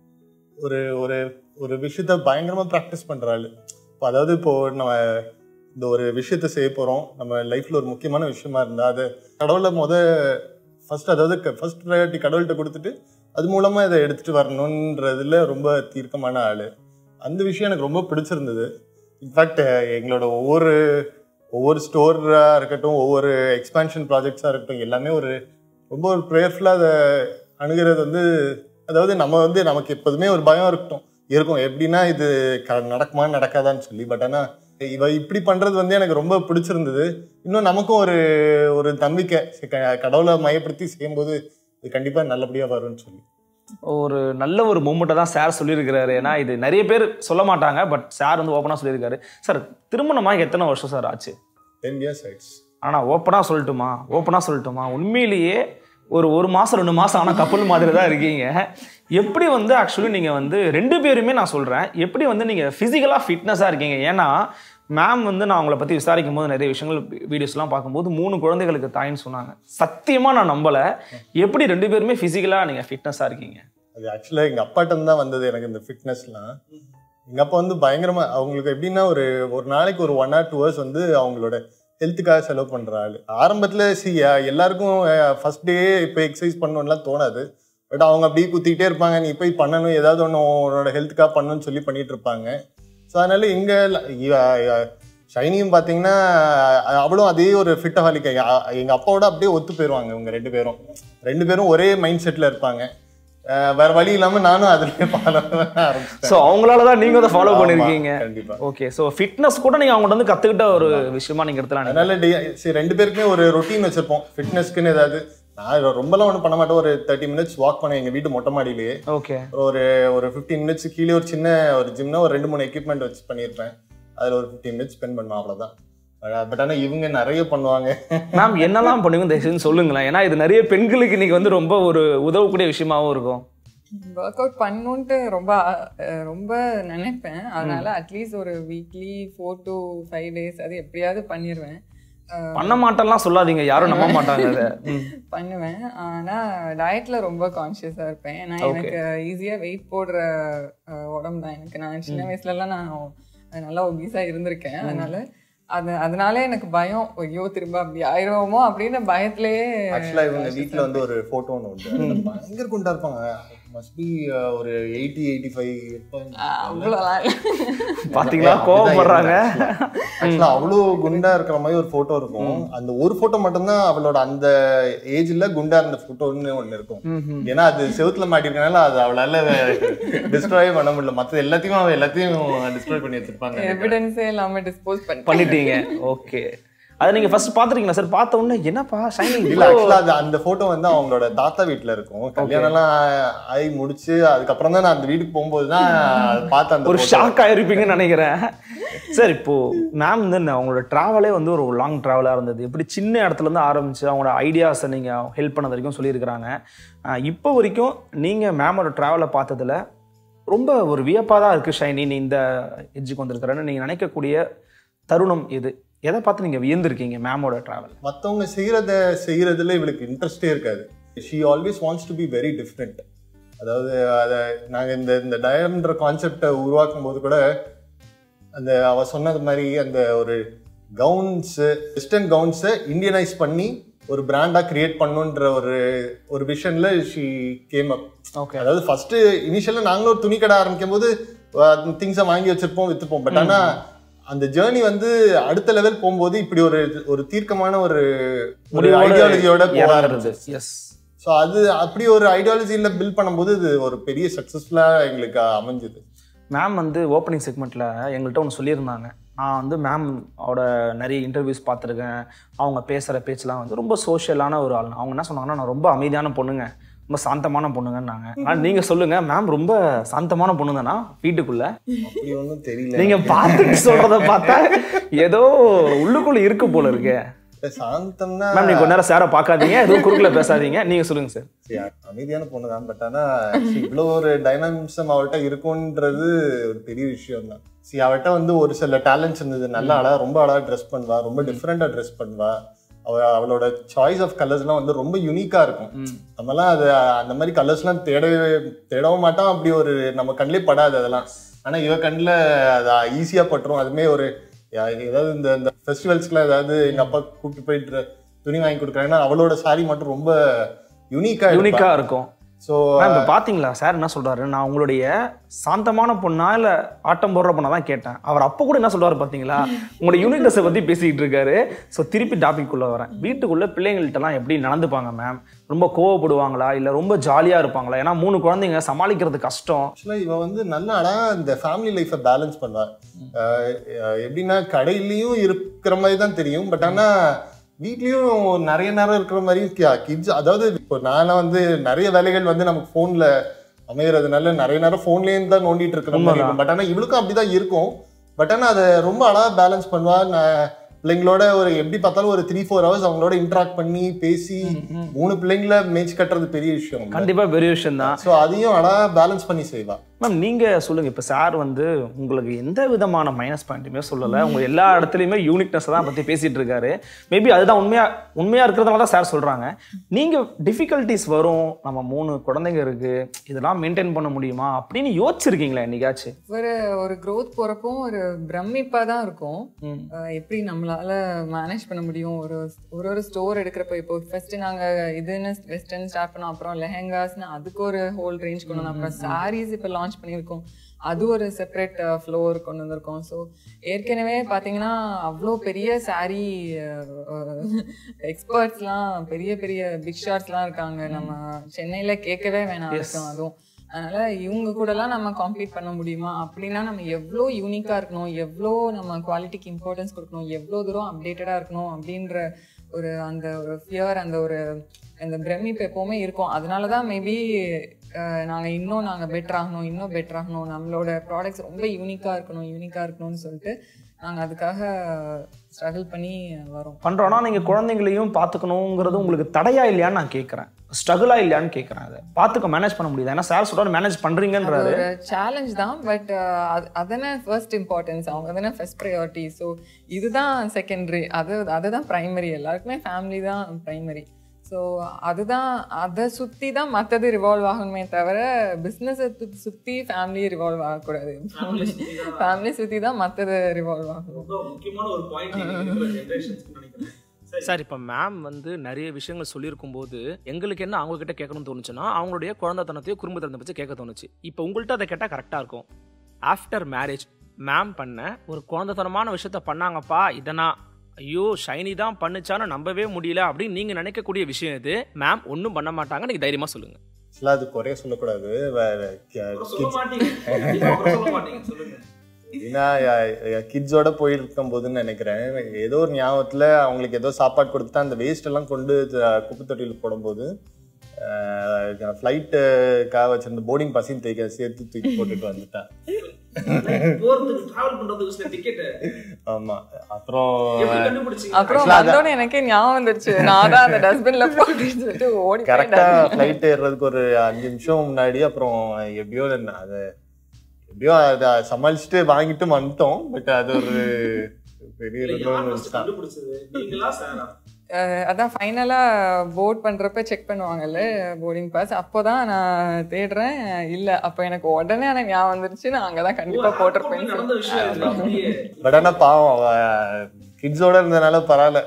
ஒரு ஒரு ஒரு விஷயத்த பயங்கரமா ப்ராக்டிஸ் பண்ற ஆளு இப்போ அதாவது இப்போ நம்ம இந்த ஒரு விஷயத்த செய்ய போறோம் நம்ம லைஃப்ல ஒரு முக்கியமான விஷயமா இருந்தா அது கடவுளை முத ஃபர்ஸ்ட் அதாவது ஃபர்ஸ்ட் ப்ரையாரிட்டி கடவுள்கிட்ட கொடுத்துட்டு அது மூலமா இதை எடுத்துட்டு வரணுன்றதுல ரொம்ப தீர்க்கமான ஆளு அந்த விஷயம் எனக்கு ரொம்ப பிடிச்சிருந்தது இன்ஃபேக்ட் எங்களோட ஒவ்வொரு ஒவ்வொரு ஸ்டோரா இருக்கட்டும் ஒவ்வொரு எக்ஸ்பான்ஷன் ப்ராஜெக்ட்ஸா இருக்கட்டும் எல்லாமே ஒரு ரொம்ப ஒரு ப்ரேயர்ஃபுல்லா அதை அணுகிறது வந்து அதாவது நம்ம வந்து நமக்கு எப்போதுமே ஒரு பயம் இருக்கட்டும் இருக்கும் எப்படின்னா இது க- நடக்குமா நடக்காதான்னு சொல்லி பட் ஆனா இவ இப்படி பண்றது வந்து எனக்கு ரொம்ப பிடிச்சிருந்தது இன்னும் நமக்கும் ஒரு ஒரு நம்பிக்கை சரி, க- கடவுளை மையப்படுத்தி செய்யும்போது இது கண்டிப்பா நல்லபடியா வரும்னு சொல்லி ஒரு நல்ல ஒரு மூமெண்ட்டை தான் சார் சொல்லியிருக்கிறாரு ஏன்னா இது நிறைய பேர் சொல்ல மாட்டாங்க பட் சார் வந்து ஓப்பனாக சொல்லியிருக்காரு சார் திருமணமாக எத்தனை வருஷம் சார் ஆச்சு டென் இயர்ஸ் ஆயிடுச்சு ஆனால் ஓப்பனாக சொல்லட்டுமா ஓப்பனாக சொல்லட்டுமா உண்மையிலேயே ஒரு ஒரு மாதம் ரெண்டு மாதம் ஆனால் கப்பல் மாதிரி தான் இருக்கீங்க எப்படி வந்து ஆக்சுவலி நீங்கள் வந்து ரெண்டு பேருமே நான் சொல்கிறேன் எப்படி வந்து நீங்கள் ஃபிசிக்கலாக ஃபிட்னஸாக இருக்கீங்க ஏன்னா மேம் வந்து நான் அவங்கள பற்றி விசாரிக்கும் போது நிறைய விஷயங்கள் வீடியோஸ்லாம் பார்க்கும்போது மூணு குழந்தைகளுக்கு தாயின்னு சொன்னாங்க சத்தியமாக நான் நம்பலை எப்படி ரெண்டு பேருமே ஃபிசிக்கலாக நீங்கள் ஃபிட்னஸாக இருக்கீங்க அது ஆக்சுவலா எங்க அப்பாட்ட இருந்து தான் வந்தது எனக்கு இந்த ஃபிட்னஸ்லாம் எங்க அப்பா வந்து பயங்கரமா அவங்களுக்கு எப்படின்னா ஒரு ஒரு நாளைக்கு ஒரு ஒன் ஆர் டூ ஹவர்ஸ் வந்து அவங்களோட ஹெல்த்துக்காக செலவு பண்ற ஆளு ஆரம்பத்துல சி எல்லாருக்கும் ஃபர்ஸ்ட் டே இப்போ எக்ஸசைஸ் பண்ணணும்லாம் தோணாது பட் அவங்க அப்படியே குத்திக்கிட்டே இருப்பாங்க நீ போய் பண்ணணும் ஏதாவது ஒன்று உன்னோட ஹெல்த்துக்காக பண்ணணும்னு சொல்லி பண்ணிட்டு இருப்பாங்க ஸோ அதனால இங்க ஷைனியும் பார்த்தீங்கன்னா அஹ், அவளும் அதே ஒரு ஃபிட்டஹாலிக் எங்க அப்பாவோட அப்படியே ஒத்து போயிருவாங்க இவங்க ரெண்டு பேரும் ரெண்டு பேரும் ஒரே மைண்ட் செட்ல இருப்பாங்க அஹ், வேற வழி இல்லாம நானும் அதுலயே ஃபாலோ ஆரம்பிச்சிட்டேன் ஸோ அவங்களால தான் நீங்கள் அதை ஃபாலோ ஆமா, பண்ணியிருக்கீங்க கண்டிப்பா ஓகே ஸோ ஃபிட்னஸ் கூட நீங்கள் அவங்கள்ட்ட வந்து கற்றுக்கிட்ட ஒரு விஷயமா நீங்கள் எடுத்துலாம் அதனால டே- சரி ரெண்டு பேருக்குமே ஒரு ரொட்டீன் வச்சிருப்போம் ஃபிட்னஸ்க்குன்னு ஏதாவது நான் ரொம்பலாம் ஒன்றும் பண்ண மாட்டேன் ஒரு தேர்ட்டி மினிட்ஸ் வாக் பண்ணேன் எங்க வீட்டு மொட்டை மாடியிலேயே ஓகே அப்புறம் ஒரு ஒரு ஃபிஃப்டீன் மினிட்ஸ் கீழே ஒரு சின்ன ஒரு ஜிம்னா ஒரு ரெண்டு மூணு எக்யூப்மெண்ட் வச்சு பண்ணியிருப்பேன் அதில் ஒரு ஃபிஃப்டீன் மினிட்ஸ் ஸ்பெண்ட் பண்ணுவேன் அவ்வளோதான் பட் ஆனால் இவங்க நிறைய பண்ணுவாங்க மேம் என்னெல்லாம் பண்ணுவீங்க தயவு செஞ்சு சொல்லுங்களேன் ஏன்னா இது நிறைய பெண்களுக்கு இன்னைக்கு வந்து ரொம்ப ஒரு உதவக்கூடிய விஷயமாவும் இருக்கும் ஒர்க் அவுட் பண்ணணுன்ட்டு ரொம்ப அஹ், ரொம்ப நினைப்பேன் அதனால அட்லீஸ்ட் ஒரு weekly four to five days அது எப்படியாவது பண்ணிடுவேன் அஹ், பண்ண மாட்டேன்லாம் சொல்லாதீங்க யாரும் நம்ப மாட்டாங்க அதை ம். பண்ணுவேன் ஆனா டயட்ல ரொம்ப கான்ஷியஸா இருப்பேன் ஏன்னா எனக்கு ஈஸியா வெயிட் போடுற அஹ், உடம்பு தான் எனக்கு நான் சின்ன வயசுல எல்லாம் நான் நல்லா ஒபீஸா இருந்திருக்கேன் அதனால அது அதனால எனக்கு பயம் ஐயோ திரும்ப அப்படி ஆயிடுவோமோ அப்படின்னு பயத்திலேயே ஆக்சுவலாக இவங்க வீட்டில் வந்து ஒரு ஃபோட்டோ ஒன்று உண்டு பயங்கர குண்டா இருப்பாங்க மஸ்ட் பி ஒரு எயிட்டி எயிட்டி ஃபைவ் இருப்பாங்க அவ்வளோலாம் பாத்தீங்களா கோவப்படுறாங்க ஆக்சுவலா அவ்வளோ குண்டா இருக்கிற மாதிரி ஒரு போட்டோ இருக்கும் அந்த ஒரு போட்டோ மட்டும்தான் அவளோட அந்த ஏஜ்ல குண்டா இருந்த போட்டோன்னு ஒண்ணு இருக்கும் ஏன்னா அது செவுத்துல மாட்டிருக்கனால அது அவளால டிஸ்ட்ராய் பண்ண முடியல மத்த எல்லாத்தையும் அவ எல்லாத்தையும் டிஸ்ட்ராய் பண்ணி வச்சிருப்பாங்க எவிடன்ஸே இல்லாம டிஸ்போஸ் பண்ணி பண்ணிட்டீங்க ஓகே அதை நீங்க ஃபர்ஸ்ட் பாத்துருக்கீங்களா சார் பார்த்த உடனே என்னப்பா ஷைனிங் இல்ல ஆக்சுவலா அது அந்த போட்டோ வந்து அவங்களோட தாத்தா வீட்ல இருக்கும் கல்யாணம் எல்லாம் ஆகி முடிச்சு அதுக்கப்புறம் தான் நான் அந்த வீட்டுக்கு போகும்போது தான் பார்த்த அந்த ஒரு photo. ஷாக் ஆயிருப்பீங்கன்னு நினைக்கிறேன் சார் இப்போ மேம் வந்து என்ன, அவங்களோட ட்ராவலே வந்து ஒரு லாங் ட்ராவலாக இருந்தது எப்படி சின்ன இடத்துல இருந்து ஆரம்பிச்சு அவங்களோட ஐடியாஸை நீங்கள் ஹெல்ப் பண்ணது வரைக்கும் சொல்லியிருக்கிறாங்க ஆஹ் இப்போ வரைக்கும் நீங்கள் மேமோட ட்ராவலை பார்த்ததுல ரொம்ப ஒரு வியப்பாக தான் இருக்குது ஷைனி நீ இந்த எட்ஜுக்கு வந்திருக்கிறேன்னு நீங்கள் நினைக்கக்கூடிய தருணம் எது எதை பார்த்து நீங்கள் வியந்திருக்கீங்க மேமோட ட்ராவல் மத்தவங்க செய்யறத செய்யறதுல இவளுக்கு இன்ட்ரெஸ்டே இருக்காது she always wants to be very different அதாவது அதை நாங்கள் இந்த இந்த டயம்ன்ற கான்செப்டை உருவாக்கும் போது கூட அந்த அவ சொன்னது மாதிரி அந்த ஒரு கவுன்ஸ் வெஸ்டர்ன் கவுன்ஸை இந்தியனைஸ் பண்ணி ஒரு பிராண்டா கிரியேட் பண்ணுன்ற ஒரு ஒரு விஷன்ல ஷீ கேம் அப் ஓகே அதாவது ஃபர்ஸ்ட் இனிஷியலா நாங்களும் ஒரு துணி கடை ஆரம்பிக்கும் போது திங்ஸை வாங்கி வச்சிருப்போம் வித்துப்போம் பட் ஆனா அந்த ஜேர்னி வந்து அடுத்த லெவல் போகும்போது இப்படி ஒரு ஒரு தீர்க்கமான ஒரு ஒரு ஐடியாலஜியோட போக ஆரம்பிச்சு எஸ் ஸோ அது அப்படி ஒரு ஐடியாலஜியில் பில்ட் பண்ணும்போது இது ஒரு பெரிய சக்ஸஸ்ஃபுல்லாக எங்களுக்கு அமைஞ்சுது மேம் வந்து ஓப்பனிங் செக்மெண்ட்டில் எங்கள்கிட்ட ஒன்று சொல்லியிருந்தாங்க நான் வந்து மேம் அவட நிறைய இன்டர்வியூஸ் பார்த்துருக்கேன் அவங்க பேசுகிற பேச்செலாம் வந்து ரொம்ப சோஷியலான ஒரு ஆள் அவங்க என்ன சொன்னாங்கன்னா நான் ரொம்ப அமைதியான பொண்ணுங்க ரொம்ப சாந்தமான பொண்ணுங்கன்னாங்க ஆனால் நீங்கள் சொல்லுங்கள் மேம் ரொம்ப சாந்தமான பொண்ணுங்கன்னா வீட்டுக்குள்ளே அப்படி ஒன்றும் தெரியல நீங்கள் பார்த்துட்டு சொல்கிறத பார்த்தா ஏதோ உள்ளுக்குள்ளே இருக்கு போல இருக்கே இல்ல, சாந்தம்னா மேம் நீங்கள் கொஞ்ச நேரம் சாரை பார்க்காதீங்க எதுவும் குறுக்கில் பேசாதீங்க நீங்கள் சொல்லுங்கள் சார் சரி, அமைதியான பொண்ணு தான் பட் ஆனா see, இவ்வளோ ஒரு டைனாமிசம் அவள்கிட்ட இருக்கும்ன்றது ஒரு பெரிய விஷயம் தான் சி அவள்கிட்ட வந்து ஒரு சில டேலண்ட்ஸ் இருந்தது நல்லா அழகா ரொம்ப அழகா ட்ரெஸ் பண்ணுவா ரொம்ப டிஃப்ரெண்டா ட்ரெஸ் பண்ணுவா அவ அவளோட சாய்ஸ் ஆஃப் கலர்ஸ்லாம் வந்து ரொம்ப யூனிக்கா இருக்கும் நம்மலாம் அது அந்த மாதிரி கலர்ஸ்லாம் தேடவே தேடவும் மாட்டோம் அப்படி ஒரு நம்ம கண்ணிலே படாது அதெல்லாம் ஆனா இவ கண்ணில் அது ஈஸியா பட்டுரும் அதுமே ஒரு யா- ஏதாவது இந்த இந்த ஃபெஸ்டிவல்ஸ்க்குலாம் ஏதாவது எங்க அப்பா கூப்பிட்டு போயிட்டு துணி வாங்கி கொடுக்குறாங்கன்னா அவளோட saree மட்டும் ரொம்ப யூனிக்கா யூனிக்காக இருக்கும் ஸோ மேம் இப்போ பார்த்தீங்களா சார் என்ன சொல்றாரு நான் உங்களுடைய சாந்தமான பொண்ணா இல்லை ஆட்டம் போடுற பொண்ணா தான் கேட்டேன் அவர் அப்போ கூட என்ன சொல்றாரு பார்த்தீங்களா உங்களுடைய யூனிக்னஸை பற்றி பேசிக்கிட்டு இருக்காரு ஸோ திருப்பி டாபிக் உள்ள வரேன் வீட்டுக்குள்ளே பிள்ளைங்கள்ட்டலாம் எப்படி நடந்துப்பாங்க மேம் ரொம்ப கோவப்படுவாங்களா இல்லை ரொம்ப ஜாலியாக இருப்பாங்களா ஏன்னா மூணு குழந்தைங்க சமாளிக்கிறது கஷ்டம் ஆக்சுவலாக இவ வந்து நல்லா அழகா இந்த ஃபேமிலி லைஃப்பை பேலன்ஸ் பண்ணுவா அஹ் அஹ் எப்படின்னா கடையிலயும் இருக்கிற மாதிரி தான் தெரியும் பட் ஆனா வீட்லயும் நிறைய நேரம் இருக்கிற மாதிரியும் கிட்ஸ் அதாவது இப்போ நான்லாம் வந்து நிறைய வேலைகள் வந்து நமக்கு ஃபோன்ல அமையறதுனால நிறைய நேரம் ஃபோன்லேயும் தான் நோண்டிட்டு இருக்கிற மாதிரி இருக்கும் பட் ஆனா இவளுக்கும் அப்படிதான் இருக்கும் பட் ஆனா அதை ரொம்ப அழகா பேலன்ஸ் பண்ணுவா நான் பிள்ளைங்களோட ஒரு எப்படி பார்த்தாலும் ஒரு த்ரீ ஃபோர் ஹவர்ஸ் அவங்களோட இன்ட்ராக்ட் பண்ணி பேசி மூணு பிள்ளைங்கள மேய்ச்சி கட்டுறது பெரிய விஷயம் கண்டிப்பாக பெரிய விஷயம் தான் ஸோ அதையும் அழகா பேலன்ஸ் பண்ணி செய்வா மேம் நீங்கள் சொல்லுங்கள் இப்போ சார் வந்து உங்களுக்கு எந்த விதமான மைனஸ் பாயிண்ட்டுமே சொல்லலை உங்க எல்லா இடத்துலையுமே யூனிக்னஸ் தான் பற்றி பேசிகிட்டு இருக்காரு மேபி அதுதான் உண்மையாக உண்மையாக இருக்கிறதுனால தான் சார் சொல்கிறாங்க நீங்கள் டிஃபிகல்ட்டிஸ் வரும் நம்ம மூணு குழந்தைங்க இருக்குது இதெல்லாம் மெயின்டைன் பண்ண முடியுமா அப்படின்னு யோசிச்சிருக்கீங்களா என்னைக்காச்சும் ஒரு ஒரு growth போறப்போ ஒரு பிரமிப்பா தான் இருக்கும் ம். அஹ் எப்படி நம்மளால மேனேஜ் பண்ண முடியும் ஒரு ஒரு ஒரு ஸ்டோர் எடுக்கிறப்ப இப்போ ஃபர்ஸ்ட் நாங்க இதுன்னு வெஸ்டர்ன் ஸ்டார்ட் பண்ணோம் அப்புறம் லெஹெங்காஸ்னு அதுக்கு ஒரு ஹோல் ரேஞ்ச் கொண்டு வந்தோம் அப்புறம் சாரீஸ் இப்போ லான்ச் பண்ணியிருக்கோம் அது ஒரு செப்பரேட் ஃப்ளோர் கொண்டு வந்திருக்கோம் ஸோ ஏற்கனவே பார்த்தீங்கன்னா அவ்வளோ பெரிய சாரீ எக்ஸ்பர்ட்ஸ்லாம் பெரிய பெரிய பிக் ஷாட்ஸ்லாம் இருக்காங்க நம்ம சென்னையில கேட்கவே வேணாம் இருக்கும் அதுவும் அதனால இவங்க கூடலாம் நம்ம காம்பீட் பண்ண முடியுமா அப்படின்னா நம்ம எவ்வளோ யூனிக்கா இருக்கணும் எவ்வளோ நம்ம குவாலிட்டிக்கு இம்பார்ட்டன்ஸ் கொடுக்கணும் எவ்வளோ தூரம் அப்டேட்டடா இருக்கணும் அப்படின்ற ஒரு அந்த ஒரு ஃபியர் அந்த ஒரு அந்த பிரமிப்பு எப்பவுமே இருக்கும் அதனால தான் மேபி நாங்கள் இன்னும் நாங்கள் பெட்டர் ஆகணும் இன்னும் பெட்டர் ஆகணும் நம்மளோட ப்ராடக்ட்ஸ் ரொம்ப யூனிக்காக இருக்கணும் யூனிக்காக இருக்கணும்னு சொல்லிட்டு நாங்கள் அதுக்காக ஸ்ட்ரகிள் பண்ணி வரோம் பண்ணுறோன்னா நீங்கள் குழந்தைங்களையும் பார்த்துக்கணுங்கிறது உங்களுக்கு தடையா இல்லையான்னு நான் கேட்குறேன் ஸ்ட்ரகிளா இல்லையான்னு கேட்குறேன் அதை பார்த்துக்க மேனேஜ் பண்ண முடியுது ஏன்னா சார் சொல்கிறாரு மேனேஜ் பண்ணுறீங்கன்றாரு ஒரு சேலஞ்ச் தான் பட் அதனே ஃபர்ஸ்ட் இம்பார்ட்டன்ஸ் அவங்க தானே ஃபர்ஸ்ட் ப்ரையாரிட்டி ஸோ இதுதான் செகண்டரி அது அதுதான் ப்ரைமரி எல்லாருக்குமே ஃபேமிலி தான் ப்ரைமரி ஸோ அதுதான் அதை சுற்றி தான் மற்றது ரிவால்வ் ஆகணுமே தவிர பிஸ்னஸை சுற்றி ஃபேமிலி ரிவால்வ் ஆகக்கூடாது ஃபேமிலி சுற்றி தான் மற்றது ரிவால்வ் ஆகணும் முக்கியமான ஒரு சார் இப்போ மேம் வந்து நிறைய விஷயங்கள் சொல்லியிருக்கும் போது எங்களுக்கு என்ன அவங்க கிட்ட கேட்கணும்னு தோணுச்சுன்னா அவங்களுடைய குழந்தைத்தனத்தையும் குடும்பத்தனத்தை பற்றி கேட்க தோணுச்சு இப்போ உங்கள்கிட்ட அதை கேட்டால் கரெக்டாக இருக்கும் ஆஃப்டர் மேரேஜ் மேம் பண்ண ஒரு குழந்தைத்தனமான விஷயத்த பண்ணாங்கப்பா இதை நான் ஐயோ ஷைனி தான் பண்ணுச்சான்னு நம்பவே முடியல அப்படின்னு நீங்கள் நினைக்கக்கூடிய விஷயம் இது மேம் ஒன்றும் பண்ண மாட்டாங்க நீங்கள் தைரியமாக சொல்லுங்கள் ஆக்சுவலாக அது குறைய சொல்லக்கூடாது வே- kids- ஏன்னா கிட்ஸோட போயிருக்கும் போதுன்னு நினைக்கிறேன் ஏதோ ஒரு ஞாபகத்துல அவங்களுக்கு ஏதோ சாப்பாடு கொடுத்துட்டு அந்த வேஸ்ட் எல்லாம் கொண்டு த- குப்பை தொட்டியில் போடும்போது ஃப்ளைட்டுக்காக வச்சிருந்த போர்டிங் பசின்னு தேய்க்க சேர்த்து தூக்கி போட்டுட்டு வந்துட்டேன் ஆமா அப்புறம் அப்புறம் Actually, அத- வந்தோடனே எனக்கே ஞாபகம் வந்துருச்சு நான் தான் அந்த டஸ்ட்பின்ல போட்டுன்னு சொல்லிட்டு ஓடி கரெக்டா போயிட்டேன் ஃப்ளைட் ஏறுறதுக்கு ஒரு அஞ்சு நிமிஷம் முன்னாடி அப்புறம் எப்படியோ நான் அதை எப்படியோ அதை சமாளிச்சுட்டு வாங்கிட்டு வந்துட்டோம் பட் அது ஒரு பெரிய remembrance தான். அஹ் அதான் ஃபைனலா போர்ட் பண்றப்ப செக் பண்ணுவாங்கல்ல போர்டிங் பாஸ் அப்போதான் நான் தேடுறேன் இல்ல அப்போ எனக்கு உடனே எனக்கு ஞாபகம் வந்துருச்சு நான் அங்கதான் கண்டிப்பா போட்டிருப்பேன் பட் ஆனா பாவம் அவ கிட்ஸோட இருந்ததுனால பரவாயில்ல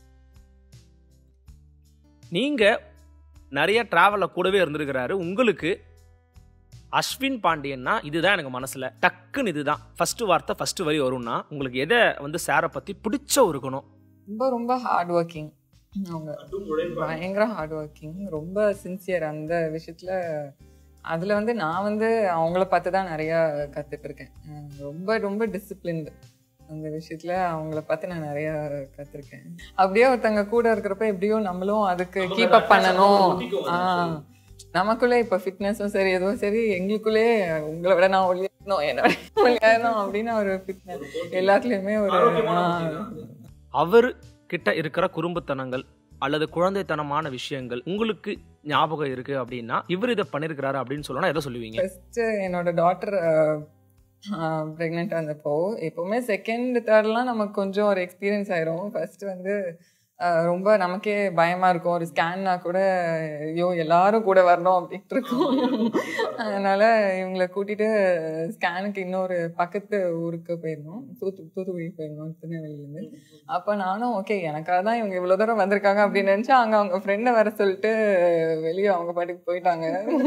நீங்கள் நிறைய ட்ராவலில் கூடவே இருந்திருக்கிறாரு உங்களுக்கு அஸ்வின் பாண்டியன்னா இதுதான் எனக்கு மனசில் டக்குன்னு இதுதான் ஃபர்ஸ்ட் வார்த்தை ஃபர்ஸ்ட் வரி வரும்னா உங்களுக்கு எதை வந்து சாரை பற்றி பிடிச்ச ஒரு குணம் ரொம்ப ரொம்ப ஹார்ட் ஒர்க்கிங் அவங்க பயங்கர ஹார்ட் ஒர்க்கிங் ரொம்ப சின்சியர் அந்த விஷயத்துல அதில் வந்து நான் வந்து அவங்கள பார்த்து தான் நிறையா கற்றுட்டு இருக்கேன் அஹ் ரொம்ப ரொம்ப டிசிப்ளின்டு அந்த விஷயத்தில் அவங்கள பார்த்து நான் நிறையா கற்றுருக்கேன் அப்படியே ஒருத்தங்க கூட இருக்கிறப்ப எப்படியோ நம்மளும் அதுக்கு கீப் அப் பண்ணணும் ஆ நமக்குள்ளே இப்போ ஃபிட்னஸும் சரி எதுவும் சரி எங்களுக்குள்ளே உங்களை விட நான் ஒளியணும் என்னை விட ஒளியணும் அப்படின்னு ஒரு ஃபிட்னஸ் எல்லாத்துலேயுமே ஒரு ஆ, அவர் கிட்ட இருக்கிற குறும்புத்தனங்கள் அல்லது குழந்தைத்தனமான விஷயங்கள் உங்களுக்கு ஞாபகம் இருக்கு அப்படின்னா இவர் இதை பண்ணிருக்கிறாரு அப்படின்னு சொல்லணும் எதை சொல்லுவீங்க ஃபர்ஸ்ட் என்னோட டாட்டர் ப்ரெக்னெண்ட்டாக இருந்தப்போ எப்போவுமே செகண்ட் தேர்ட்லாம் நமக்கு கொஞ்சம் ஒரு எக்ஸ்பீரியன்ஸ் ஆயிரும் ஃபர்ஸ்ட் வந்து அஹ், ரொம்ப நமக்கே பயமா இருக்கும் ஒரு ஸ்கேன்னா கூட ஐயோ எல்லாரும் கூட வரணும் அப்படின்ட்டு இருக்கும் அதனால இவங்களை கூட்டிட்டு ஸ்கேனுக்கு இன்னொரு பக்கத்து ஊருக்கு போயிருந்தோம் தூத்து தூத்துக்குடி போயிருந்தோம் திருநெல்வேலியிலேருந்து அப்போ நானும் ஓகே எனக்காக தான் இவங்க இவ்வளோ தூரம் வந்திருக்காங்க அப்படின்னு நினச்சா அங்கே அவங்க ஃப்ரெண்டை வர சொல்லிட்டு வெளியே அவங்க பாட்டுக்கு போயிட்டாங்க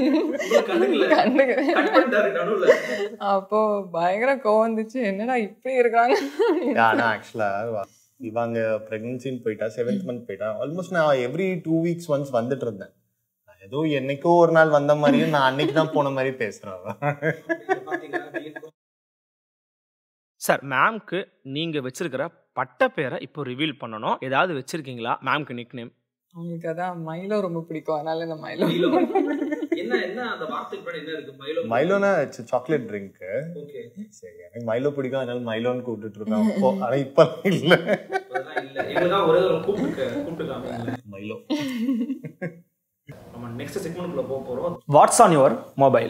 கண்டுக்க அப்போ பயங்கர கோவம் வந்துச்சு என்னடா இப்படி இருக்காங்க ஆனா ஆக்சுவலா இவங்க பிரெக்னன்சின்னு போயிட்டா செவன்த் மந்த் போயிட்டா ஆல்மோஸ்ட் நான் எவ்ரி டூ வீக்ஸ் ஒன்ஸ் வந்துட்டு இருந்தேன் நான் ஏதோ என்னைக்கோ ஒரு நாள் வந்த மாதிரியும் நான் அன்னைக்கு தான் போன மாதிரி பேசுறேன் சார் மேம்க்கு நீங்க வச்சிருக்கிற பட்ட பேரை இப்போ ரிவீல் பண்ணணும் ஏதாவது வச்சிருக்கீங்களா மேம்க்கு நிக் நேம் அவங்களுக்கு அதான் மயிலோ ரொம்ப பிடிக்கும் அதனால இந்த மயிலோ என்ன என்ன அந்த வார்த்தைக்கு என்ன இருக்கு மயிலோ மைலோனா சாக்லேட் ட்ரிங்க் ஓகே சரி எனக்கு மைலோ பிடிக்கும் அதனால மைலோன்னு கூப்பிட்டுட்டு இருக்கேன் அப்போ ஆனா இப்ப இல்ல இல்ல எங்களுக்காக ஒரே ஒரு கூப்பிட்டு கூப்பிட்டுக்காங்க மைலோ நம்ம நெக்ஸ்ட் செக்மெண்ட்குள்ள போக போறோம் what's on your mobile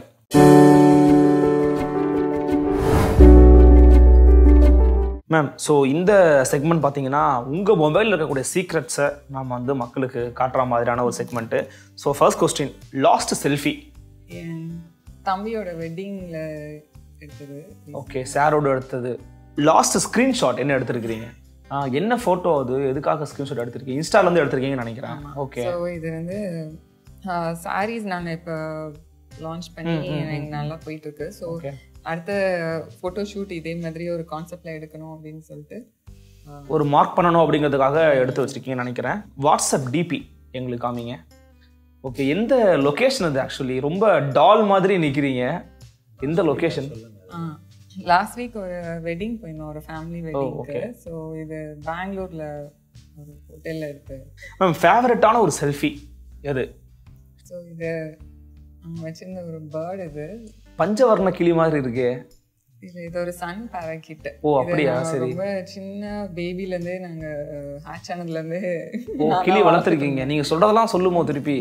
ma'am so இந்த செக்மெண்ட் பார்த்தீங்கன்னா உங்கள் மொபைலில் இருக்கக்கூடிய சீக்ரெட்ஸை நாம் வந்து மக்களுக்கு காட்டுற மாதிரியான ஒரு செக்மெண்ட்டு so first question last selfie என் தம்பியோட வெட்டிங்ல எடுத்தது ஓகே சாரோட எடுத்தது லாஸ்ட் ஸ்க்ரீன்ஷாட் என்ன எடுத்திருக்கிறீங்க ஆ, என்ன ஃபோட்டோ அது எதுக்காக ஸ்க்ரீன்ஷாட் எடுத்திருக்கீங்க இன்ஸ்டாலேருந்து எடுத்திருக்கீங்கன்னு நினைக்கிறேன் ஓகே ஸோ இது வந்து சாரீஸ் நாங்கள் இப்போ லான்ச் பண்ணி எனக்கு நல்லா போயிட்டு இருக்கு ஸோ Okay. அடுத்த ஃபோட்டோ ஷூட் இதே மாதிரி ஒரு கான்செப்ட்ல எடுக்கணும் அப்படின்னு சொல்லிட்டு ஆஹ், ஒரு மார்க் பண்ணணும் அப்படிங்கிறதுக்காக எடுத்து வச்சிருக்கீங்கன்னு நினைக்கிறேன் வாட்ஸ்அப் டிபி எங்களுக்கு காமிங்க ஓகே எந்த லொகேஷன் அது ஆக்சுவலி ரொம்ப டால் மாதிரி நிற்கிறீங்க எந்த லொகேஷன் லாஸ்ட் வீக் ஒரு வெட்டிங் போயிருந்தோம் ஒரு ஃபேமிலி வெட்டிங்க்கு okay. ஸோ இது பெங்களூர்ல ஒரு ஹோட்டல்ல இருக்கு மேம் ஃபேவரட்டான ஒரு செல்ஃபி எது ஸோ இது அவங்க வச்சிருந்த ஒரு பேர்ட் இது பஞ்சவர்ண கிளி மாதிரி இருக்கே இது இது ஒரு சன் பேராகிட் ஓ, அப்படியா? சரி. ரொம்ப சின்ன பேபில இருந்தே நாங்க ஹேட்ச் ஆனதுல இருந்தே ஓ கிளி வளர்த்துருக்கீங்க நீங்கள் சொல்கிறதெல்லாம் சொல்லுமோ திருப்பி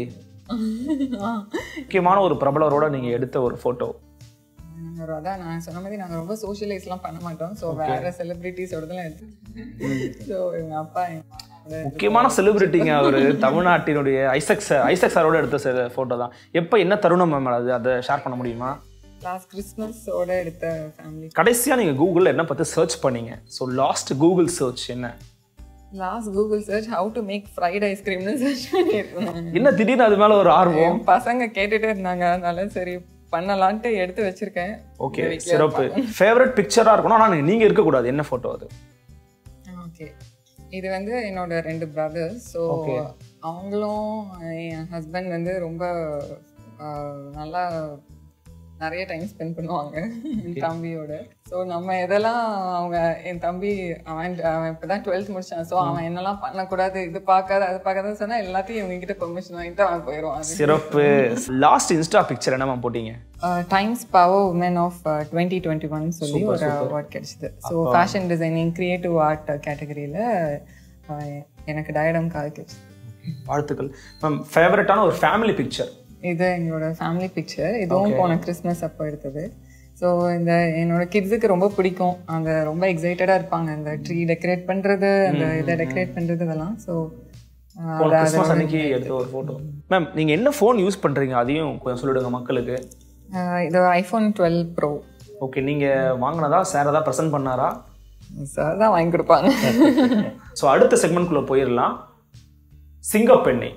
முக்கியமான ஒரு பிரபலரோட நீங்கள் எடுத்த ஒரு ஃபோட்டோ நாங்க ஒரு அதான் நான் சொன்ன மாதிரி நாங்க ரொம்ப சோஷியலைஸ்லாம் பண்ண மாட்டோம் ஸோ வேற செலிபிரிட்டிஸோடதெல்லாம் எடுத்து ஸோ எங்க அப்பா எங்க முக்கியமான செலிபிரிட்டிங்க அவர் தமிழ்நாட்டினுடைய ஐசக் சார் ஐசக் சாரோட எடுத்த ஃபோட்டோ தான் எப்போ என்ன தருணம் மேம் அது அதை ஷேர் பண்ண முடியுமா லாஸ்ட் கிறிஸ்மஸோட எடுத்த ஃபேமிலி கடைசியாக நீங்கள் கூகுளில் என்ன பற்றி சர்ச் பண்ணீங்க ஸோ லாஸ்ட் கூகுள் சர்ச் என்ன last Google search how to make fried ஐஸ்கிரீம்னு சர்ச் பண்ணியிருந்தேன் என்ன திடீர்னு அது மேலே ஒரு ஆர்வம் என் பசங்க கேட்டுட்டே இருந்தாங்க அதனால சரி பண்ணலான்ட்டு எடுத்து வச்சிருக்கேன் ஓகே சிறப்பு ஃபேவரட் பிக்சராக இருக்கணும் ஆனால் நீங்கள் இருக்கக்கூடாது என்ன ஃபோட்டோ அது ஓகே இது வந்து என்னோட ரெண்டு பிரதர்ஸ் ஸோ Okay. அவங்களும் என் ஹஸ்பண்ட் வந்து ரொம்ப ஆஹ், நல்லா நிறைய டைம் ஸ்பெண்ட் பண்ணுவாங்க என் தம்பியோட ஸோ நம்ம எதெல்லாம் அவங்க என் தம்பி அவன் அவன் இப்போ தான் டுவெல்த் முடிச்சான் ஸோ அவன் என்னெல்லாம் பண்ணக்கூடாது இது பார்க்காத அது பார்க்காத சொன்னா எல்லாத்தையும் இவங்க கிட்ட பெர்மிஷன் வாங்கிட்டு அவன் போயிடுவான் சிறப்பு லாஸ்ட் இன்ஸ்டா பிக்சர் என்ன மேம் போட்டீங்க Times power woman of twenty twenty one சொல்லி ஒரு அவார்ட் கிடைச்சிது so fashion designing creative art கேட்டகரியில் எனக்கு டயடம் கால் கிடைச்சிது வாழ்த்துக்கள் மேம் ஃபேவரட்டான ஒரு ஃபேமிலி பிக்சர் இது எங்களோட ஃபேமிலி பிக்சர் இதுவும் போன கிறிஸ்மஸ் அப்போ எடுத்தது ஸோ இந்த என்னோட கிட்ஸுக்கு ரொம்ப பிடிக்கும் அந்த ரொம்ப எக்ஸைட்டடாக இருப்பாங்க அந்த ட்ரீ டெக்கரேட் பண்ணுறது அந்த இதை டெக்கரேட் பண்ணுறது இதெல்லாம் ஸோ போன கிறிஸ்மஸ் அன்னைக்கு எடுத்த ஒரு ஃபோட்டோ மேம் நீங்கள் என்ன ஃபோன் யூஸ் பண்ணுறீங்க அதையும் கொஞ்சம் சொல்லிடுங்க மக்களுக்கு இது ஐஃபோன் டுவெல் ப்ரோ ஓகே நீங்கள் வாங்கினதா சார் ஏதாவது ப்ரெசென்ட் பண்ணாரா சார் தான் வாங்கி கொடுப்பாங்க ஸோ அடுத்த செக்மெண்ட்குள்ளே போயிடலாம் சிங்கப்பெண்ணை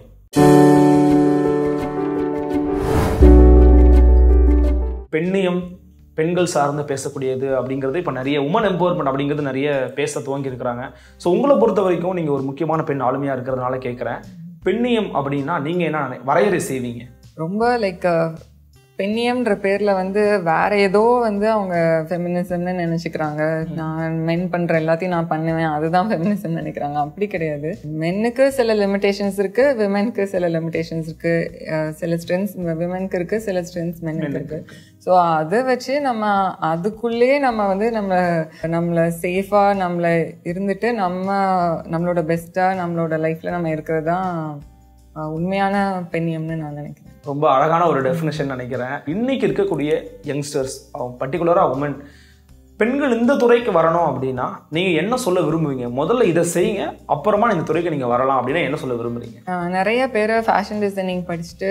பெண்ணியம் பெண்கள் சார்ந்து பேசக்கூடியது அப்படிங்கிறது இப்போ நிறைய உமன் எம்பவர்மெண்ட் அப்படிங்கிறது நிறைய பேச துவங்கி இருக்கிறாங்க ஸோ உங்களை பொறுத்த வரைக்கும் நீங்கள் ஒரு முக்கியமான பெண் ஆளுமையாக இருக்கிறதுனால கேட்குறேன் பெண்ணியம் அப்படின்னா நீங்கள் என்ன நினை- வரையறை செய்வீங்க ரொம்ப லைக் பெண்ணியம்ன்ற பேர்ல வந்து வேற ஏதோ வந்து அவங்க ஃபெமினிசம்னு நினைச்சுக்கிறாங்க நான் மென் பண்ற எல்லாத்தையும் நான் பண்ணுவேன் அதுதான் ஃபெமினிசம் நினைக்கிறாங்க அப்படி கிடையாது மென்னுக்கு சில லிமிடேஷன்ஸ் இருக்கு விமென்க்கு சில லிமிடேஷன்ஸ் இருக்கு அஹ் சில ஸ்ட்ரென்த்ஸ் விமென்க்கு இருக்கு சில ஸ்ட்ரென்த்ஸ் மென்னுக்கு இருக்கு ஸோ அதை வச்சு நம்ம அதுக்குள்ளேயே நம்ம வந்து நம்ம நம்மளை சேஃபா நம்மளை இருந்துட்டு நம்ம நம்மளோட பெஸ்டா நம்மளோட லைஃப்ல நம்ம இருக்கிறது தான் அஹ் உண்மையான பெண்ணியம்னு நான் நினைக்கிறேன் ரொம்ப அழகான ஒரு டெஃபினேஷன் நினைக்கிறேன் இன்னைக்கு இருக்கக்கூடிய யங்ஸ்டர்ஸ் பர்டிகுலராக உமன் பெண்கள் இந்த துறைக்கு வரணும் அப்படின்னா நீங்க என்ன சொல்ல விரும்புவீங்க முதல்ல இதை செய்யுங்க அப்புறமா இந்த துறைக்கு நீங்க வரலாம் அப்படின்னா என்ன சொல்ல விரும்புறீங்க ஆஹ் நிறைய பேர் ஃபேஷன் டிசைனிங் படிச்சுட்டு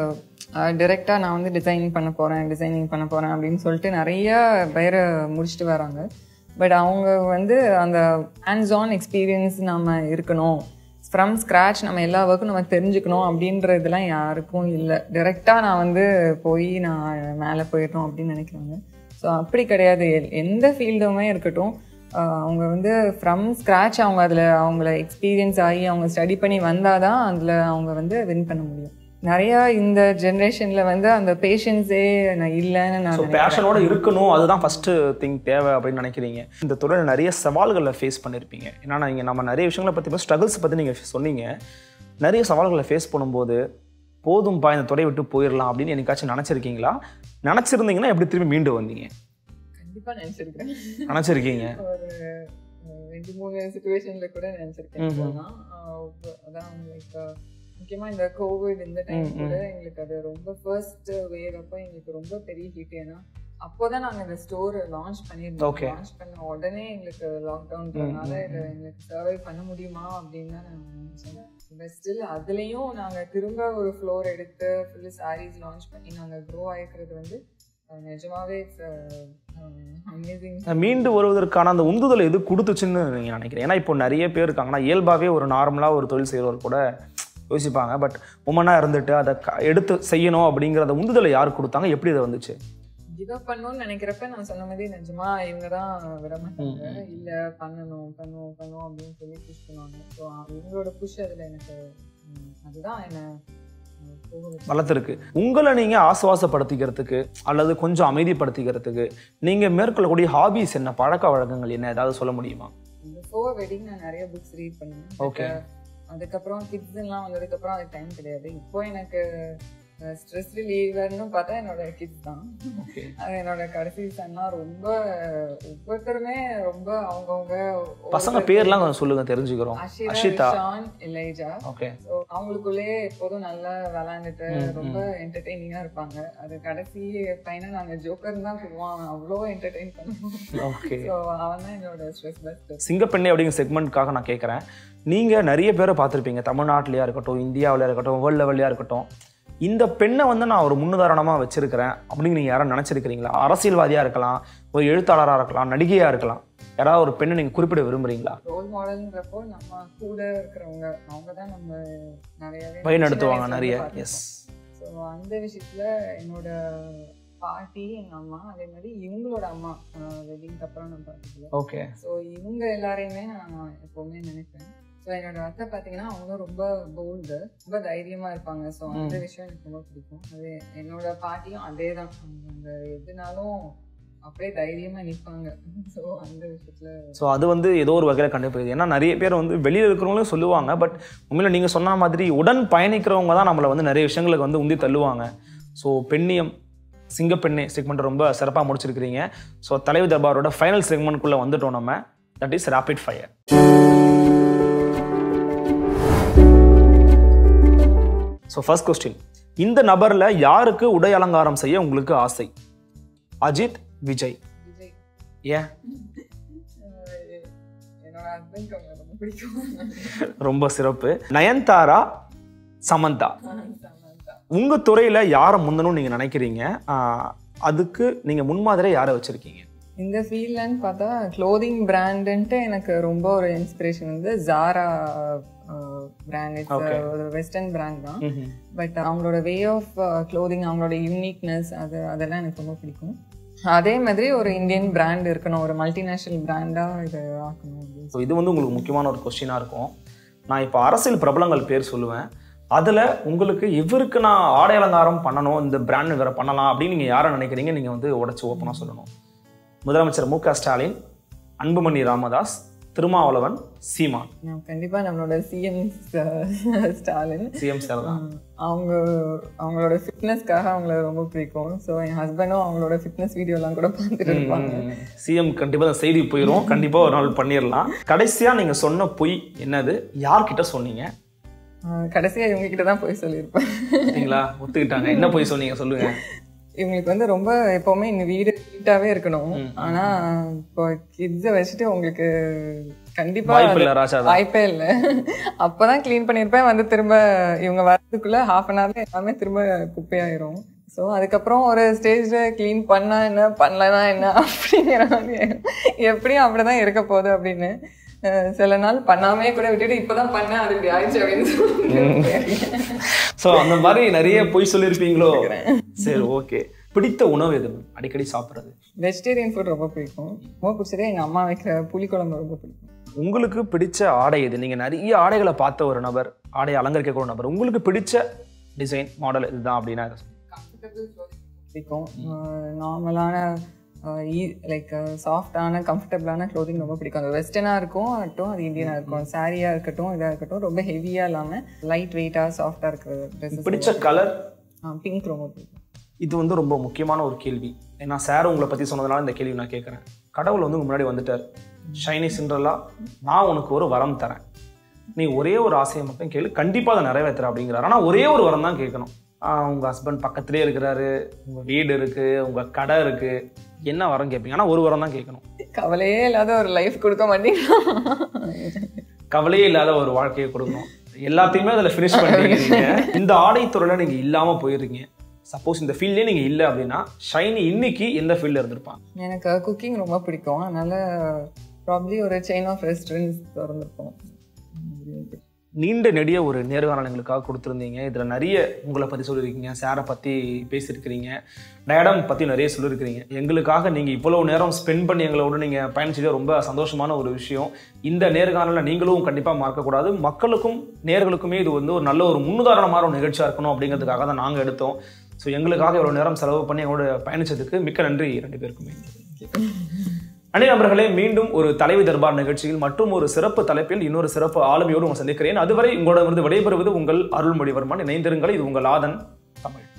டிரெக்டாக நான் வந்து டிசைன் பண்ண போகிறேன் டிசைனிங் பண்ண போகிறேன் அப்படின்னு சொல்லிட்டு நிறைய பேர் முடிச்சுட்டு வராங்க பட் அவங்க வந்து அந்த ஹேண்ட்ஸ் ஆன் எக்ஸ்பீரியன்ஸ் நம்ம இருக்கணும் ஃப்ரம் ஸ்க்ராட்ச் நம்ம எல்லா ஒர்க்கும் நம்ம தெரிஞ்சுக்கணும் அப்படின்ற இதெல்லாம் யாருக்கும் இல்லை டிரெக்டாக நான் வந்து போய் நான் மேலே போயிடணும் அப்படின்னு நினைக்கிறாங்க ஸோ அப்படி கிடையாது எல்- எந்த ஃபீல்டுமே இருக்கட்டும் ஆஹ் அவங்க வந்து ஃப்ரம் ஸ்க்ராட்ச் அவங்க அதில் அவங்கள எக்ஸ்பீரியன்ஸ் ஆகி அவங்க ஸ்டடி பண்ணி வந்தால் தான் அதில் அவங்க வந்து வின் பண்ண முடியும் நிறையா இந்த ஜென்ரேஷனில் வந்து அந்த பேஷன்ஸே நான் இல்லைன்னு நான் ஸோ நினைக்கிறேன். பேஷனோட இருக்கணும் அதுதான் ஃபர்ஸ்ட் திங் தேவை அப்படின்னு நினைக்கிறீங்க இந்த துறையில் நிறைய சவால்களை ஃபேஸ் பண்ணியிருப்பீங்க ஏன்னா நீங்கள் நம்ம நிறைய விஷயங்களை பற்றி ஸ்ட்ரகிள்ஸ் பற்றி நீங்கள் சொன்னீங்க நிறைய சவால்களை ஃபேஸ் பண்ணும்போது போதும்பா இந்த துறையை விட்டு போயிடலாம் அப்படின்னு என்னைக்காச்சும் நினச்சிருக்கீங்களா நினச்சிருந்தீங்கன்னா எப்படி திரும்பி மீண்டு வந்தீங்க கண்டிப்பாக நினச்சிருக்கேன் நினச்சிருக்கீங்க ஒரு அஹ், ரெண்டு மூணு சுச்சுவேஷன்ல கூட நினைச்சிருக்கேன் ம்ஹும். இப்போலாம். ஆஹ் இப்ப அதான் லைக் முக்கியமா இந்த கோவிட் இந்த டைம் ம், ம். கூட எங்களுக்கு அது ரொம்ப ஃபர்ஸ்ட் வேவ் அப்போ எங்களுக்கு ரொம்ப பெரிய ஹிட் ஏன்னா அப்போதான் நாங்க இந்த ஸ்டோர் லான்ச் பண்ணியிருந்தோம் Okay. லான்ச் பண்ண உடனே எங்களுக்கு லாக்டவுன்றனால இதை எங்களுக்கு சர்வை பண்ண முடியுமா அப்படின்னு தான் நான் நினைச்சேன் பட் ஸ்டில் அதுலயும் நாங்க திரும்ப ஒரு ஃப்ளோர் எடுத்து ஃபுல்லு சாரீஸ் லான்ச் பண்ணி நாங்க க்ரோ ஆயிருக்கிறது வந்து அஹ், நிஜமாவே அமேசிங் மீண்டு வருவதற்கான அந்த உந்துதல் எது கொடுத்துச்சுன்னு நீங்கள் நினைக்கிறேன் ஏன்னா இப்போ நிறைய பேர் இருக்காங்கன்னா இயல்பாகவே ஒரு நார்மலாக ஒரு தொழில் செய்கிறவர் கூட யோசிப்பாங்க பட் உமனாக இருந்துட்டு அதை க- எடுத்து செய்யணும் அப்படிங்கிற அந்த உந்துதலை யார் கொடுத்தாங்க எப்படி இது வந்துச்சு கிவ் அப் பண்ணணும்னு நினைக்கிறப்ப நான் சொன்ன மாதிரி நிஜமா இவங்க தான் விட மாட்டாங்க இல்ல பண்ணணும் பண்ணுவோம் பண்ணுவோம் அப்படின்னு சொல்லி புஷ் பண்ணுவாங்க ஸோ இவங்களோட புஷ் அதுல எனக்கு ம், அதுதான் என்ன ம், போக வச்சு வளர்த்துருக்கு உங்களை நீங்கள் ஆசுவாசப்படுத்திக்கிறதுக்கு அல்லது கொஞ்சம் அமைதிப்படுத்திக்கிறதுக்கு நீங்கள் மேற்கொள்ளக்கூடிய ஹாபிஸ் என்ன பழக்க வழக்கங்கள் என்ன ஏதாவது சொல்ல முடியுமா பிஃபோர் வெட்டிங் நான் நிறைய புக்ஸ் ரீட் பண்ணுவேன் Okay. But, அதுக்கப்புறம் கிட்ஸ் எல்லாம் வந்ததுக்கப்புறம் அது டைம் கிடையாது இப்போ எனக்கு ஸ்ட்ரெஸ் ரிலீவர்னு பார்த்தா என்னோட கிட்ஸ் தான் ஓகே அது என்னோட கடைசி சன்னா ரொம்ப ஒவ்வொருத்தருமே ரொம்ப அவங்கவுங்க பசங்க பேர்லாம் கொஞ்சம் சொல்லுங்க தெரிஞ்சுக்கிறோம் Ashira Ashita Vishan Elijah okay so அவங்களுக்குள்ளேயே எப்போதும் நல்லா விளாண்டுட்டு ம், ரொம்ப என்டர்டெய்னிங்கா இருப்பாங்க அது கடைசி பையனை நாங்க ஜோக்கர் தான் சொல்லுவோம் அவன் அவ்வளோ என்டர்டெயின் பண்ணுவோம் ஓகே ஸோ அவன் தான் என்னோட ஸ்ட்ரெஸ் பஸ்டர் சிங்கப்பெண்ணை அப்படிங்கிற செக்மெண்ட்காக நான் கேட்குறேன் நீங்கள் நிறைய பேரை பார்த்துருப்பீங்க தமிழ்நாட்டிலையா இருக்கட்டும் இந்தியாவில் இருக்கட்டும் வேர்ல்டு லெவல்லையா இருக்கட்டும் இந்த பெண்ணை வந்து நான் ஒரு முன்னுதாரணமாக வச்சிருக்கிறேன் அப்படின்னு நீங்கள் யாரும் நினச்சிருக்கிறீங்களா அரசியல்வாதியாக இருக்கலாம் ஒரு எழுத்தாளராக இருக்கலாம் நடிகையாக இருக்கலாம் யாராவது ஒரு பெண்ணை நீங்கள் குறிப்பிட விரும்புறீங்களா ரோல் மாடல்ன்றப்போ நம்ம கூட இருக்கிறவங்க அவங்க தான் நம்ம நிறையவே வழி நடத்துவாங்க நிறைய எஸ் ஸோ அந்த விஷயத்துல என்னோட பாட்டி எங்க அம்மா அதே மாதிரி இவங்களோட அம்மா வெட்டிங்க்கு அப்புறம் நான் பார்த்ததுல ஓகே ஸோ இவங்க எல்லாரையுமே நான் எப்பவுமே நினைப்பேன் ஸோ என்னோட அத்தை பார்த்தீங்கன்னா அவங்களும் ரொம்ப போல்டு ரொம்ப தைரியமா இருப்பாங்க ஸோ அந்த விஷயம் எனக்கு ரொம்ப பிடிக்கும் அது என்னோட பாட்டியும் அதே தான் அந்த எதுனாலும் அப்படியே தைரியமா நிற்பாங்க ஸோ அந்த விஷயத்துல ஸோ அது வந்து ஏதோ ஒரு வகையில் கண்டுபிடிக்குது ஏன்னா நிறைய பேர் வந்து வெளியில் இருக்கிறவங்களும் சொல்லுவாங்க பட் உண்மையில் நீங்கள் சொன்ன மாதிரி உடன் பயணிக்கிறவங்க தான் நம்மளை வந்து நிறைய விஷயங்களுக்கு வந்து உந்தி தள்ளுவாங்க ஸோ பெண்ணியம் சிங்கப்பெண்ணே செக்மெண்ட் ரொம்ப சிறப்பாக முடிச்சிருக்கிறீங்க ஸோ தலைவர் தர்பாரோட ஃபைனல் செக்மெண்ட்குள்ளே வந்துட்டோம் நம்ம that is rapid fire so first question இந்த நபரில் யாருக்கு உடை அலங்காரம் செய்ய உங்களுக்கு ஆசை அஜித் விஜய் விஜய் ஏன் அஹ் என்னோட ஹஸ்பண்ட் அவங்க ரொம்ப பிடிக்கும் ரொம்ப சிறப்பு நயன்தாரா சமந்தா சமந்தா. உங்க துறையில யாரை முந்தணும்னு நீங்க நினைக்கிறீங்க ஆஹ் அதுக்கு நீங்க முன்மாதிரியா யாரை வச்சிருக்கீங்க இந்த ஃபீல்ட்லன்னு பார்த்தா க்ளோதிங் பிராண்டுன்ட்டு எனக்கு ரொம்ப ஒரு இன்ஸ்பிரேஷன் வந்து ஜாரா பிராண்ட் இட்ஸ் Okay. ஒரு வெஸ்டர்ன் பிராண்ட் தான் பட் அவங்களோட வே ஆஃப் க்ளோதிங் அவங்களோட யூனிக்னஸ் அது அதெல்லாம் எனக்கு ரொம்ப பிடிக்கும் அதே மாதிரி ஒரு இந்தியன் பிராண்ட் இருக்கணும் ஒரு மல்டிநேஷனல் பிராண்டாக இதை ஆக்கணும் அப்படின்னு ஸோ இது வந்து உங்களுக்கு முக்கியமான ஒரு கொஸ்டினாக இருக்கும் நான் இப்போ அரசியல் பிரபலங்கள் பேர் சொல்லுவேன் அதுல உங்களுக்கு இவருக்கு நான் ஆடை அலங்காரம் பண்ணணும் இந்த பிராண்ட் வேற பண்ணலாம் அப்படின்னு நீங்க யாரை நினைக்கிறீங்க நீங்க வந்து உடைச்சு ஓப்பனா சொல்லணும் முதலமைச்சர் மு க ஸ்டாலின் அன்புமணி ராமதாஸ் திருமாவளவன் சீமான் நான் கண்டிப்பா நம்மளோட சிஎம் ஸ்டாலின் சிஎம் சார் தான் அவங்க அவங்களோட ஃபிட்னஸ்க்காக அவங்கள ரொம்ப பிடிக்கும் ஸோ என் ஹஸ்பண்டும் அவங்களோட ஃபிட்னஸ் வீடியோலாம் கூட பார்த்துட்டு இருப்பாங்க சிஎம் கண்டிப்பா அந்த செய்தி போயிடும் கண்டிப்பா ஒரு நாள் பண்ணிடலாம் கடைசியா நீங்க சொன்ன பொய் என்னது யார்கிட்ட சொன்னீங்க ஆஹ் கடைசியா இவங்க கிட்ட தான் போய் சொல்லியிருப்பேன் சரிங்களா ஒத்துக்கிட்டாங்க என்ன பொய் சொன்னீங்க சொல்லுங்க இவங்களுக்கு வந்து ரொம்ப எப்பவுமே இந்த வீடு நீட்டாவே இருக்கணும் ஆனா இப்போ கிட்ஸை வச்சுட்டு உங்களுக்கு கண்டிப்பா வாய்ப்பு இல்ல ராஜா தான் வாய்ப்பே இல்லை அப்பதான் க்ளீன் பண்ணியிருப்பேன் வந்து திரும்ப இவங்க வர்றதுக்குள்ள ஹாஃப் அன் ஹவர்ல எல்லாமே திரும்ப குப்பையாயிரும் ஸோ அதுக்கப்புறம் ஒரு ஸ்டேஜ்ல க்ளீன் பண்ணா என்ன பண்ணலனா என்ன அப்படிங்கிற மாதிரி ஆயிரும். எப்படியும் அப்படிதான் இருக்க போகுது அப்படின்னு அஹ் சில நாள் பண்ணாமே கூட விட்டுட்டு இப்பதான் பண்ணேன் அது இப்படி ஆயிடுச்சு அப்படின்னு சொல்லி சோ அந்த மாதிரி நிறைய பொய் சொல்லியிருப்பீங்களோ சரி ஓகே பிடித்த உணவு எது அடிக்கடி சாப்பிடுறது வெஜிடேரியன் ஃபுட் ரொம்ப பிடிக்கும் ரொம்ப பிடிச்சதே எங்க அம்மா வைக்கிற புளிக்குழம்பு ரொம்ப பிடிக்கும் உங்களுக்கு பிடிச்ச ஆடை எது நீங்க நிறைய ஆடைகளை பார்த்த ஒரு நபர் ஆடை அலங்கரிக்க ஒரு நபர் உங்களுக்கு பிடிச்ச டிசைன் மாடல் இதுதான் அப்படின்னா எதை சொல்லுங்க? பிடிக்கும் நார்மலான லைக் சாஃப்டான கம்ஃபர்டபுளான க்ளோதிங் ரொம்ப பிடிக்கும் அது வெஸ்டர்னாக இருக்கும் ஆகட்டும் அது இந்தியனாக இருக்கும் சாரியாக இருக்கட்டும் இதாக இருக்கட்டும் ரொம்ப ஹெவியாக இல்லாமல் லைட் வெயிட்டாக சாஃப்டாக இருக்கிற ட்ரெஸ்ஸஸ் பிடிச்ச கலர் பிங்க் ரொம்ப பிடிக்கும் இது வந்து ரொம்ப முக்கியமான ஒரு கேள்வி ஏன்னா சார் உங்களை பத்தி சொன்னதுனால இந்த கேள்வி நான் கேட்குறேன் கடவுள் வந்து உங்க முன்னாடி வந்துட்டார் ஷைனி சிண்ட்ரலா நான் உனக்கு ஒரு வரம் தரேன் நீ ஒரே ஒரு ஆசையை மட்டும் கேளு கண்டிப்பா அதை நிறைவேற்றுற அப்படிங்கிறாரு ஆனா ஒரே ஒரு வரம் தான் கேட்கணும் ஆஹ் உங்க ஹஸ்பண்ட் பக்கத்திலே இருக்கிறாரு உங்க வீடு இருக்கு உங்க கடை இருக்கு என்ன வரம் கேட்பீங்க ஆனா ஒரு வரம் தான் கேட்கணும் கவலையே இல்லாத ஒரு லைஃப் கொடுக்க மாட்டீங்களா கவலையே இல்லாத ஒரு வாழ்க்கையை கொடுக்கணும் எல்லாத்தையுமே அதில் ஃபினிஷ் பண்ணிருக்கீங்க இந்த ஆடை துறையில நீங்க இல்லாம போயிருக்கீங்க சப்போஸ் இந்த ஃபீல்ட்லேயே நீங்க இல்லை அப்படின்னா ஷைனி இன்னைக்கு எந்த ஃபீல்டில் இருந்திருப்பாங்க எனக்கு குக்கிங் ரொம்ப பிடிக்கும் அதனால ப்ராப்ளி ஒரு செயின் ஆஃப் ரெஸ்டாரண்ட்ஸ் திறந்துருப்போம் நீண்ட நெடிய ஒரு நேர்காணல் எங்களுக்காக கொடுத்துருந்தீங்க இதில் நிறைய உங்களை பற்றி சொல்லியிருக்கீங்க சாரை பற்றி பேசியிருக்கிறீங்க டயடம் பற்றி நிறைய சொல்லியிருக்கிறீங்க எங்களுக்காக நீங்கள் இவ்வளோ நேரம் ஸ்பெண்ட் பண்ணி எங்களோட நீங்கள் பயணிச்சதே ரொம்ப சந்தோஷமான ஒரு விஷயம் இந்த நேர்காணலில் நீங்களும் கண்டிப்பாக மறக்கக்கூடாது மக்களுக்கும் நேர்களுக்குமே இது வந்து ஒரு நல்ல ஒரு முன்னுதாரணமான ஒரு நிகழ்ச்சியாக இருக்கணும் அப்படிங்கிறதுக்காக தான் நாங்கள் எடுத்தோம் ஸோ எங்களுக்காக இவ்வளோ நேரம் செலவு பண்ணி எங்களோட பயணிச்சதுக்கு மிக்க நன்றி ரெண்டு பேருக்குமே அணி நண்பர்களே மீண்டும் ஒரு தலைவி தர்பார் நிகழ்ச்சியில் மற்றும் ஒரு சிறப்பு தலைப்பில் இன்னொரு சிறப்பு ஆளுமையோடு உங்களை சந்திக்கிறேன் அதுவரை உங்களிடமிருந்து விடைபெறுவது உங்கள் அருள்மொழிவர்மன் இணைந்திருங்கள் இது உங்கள் ஆதன் தமிழ்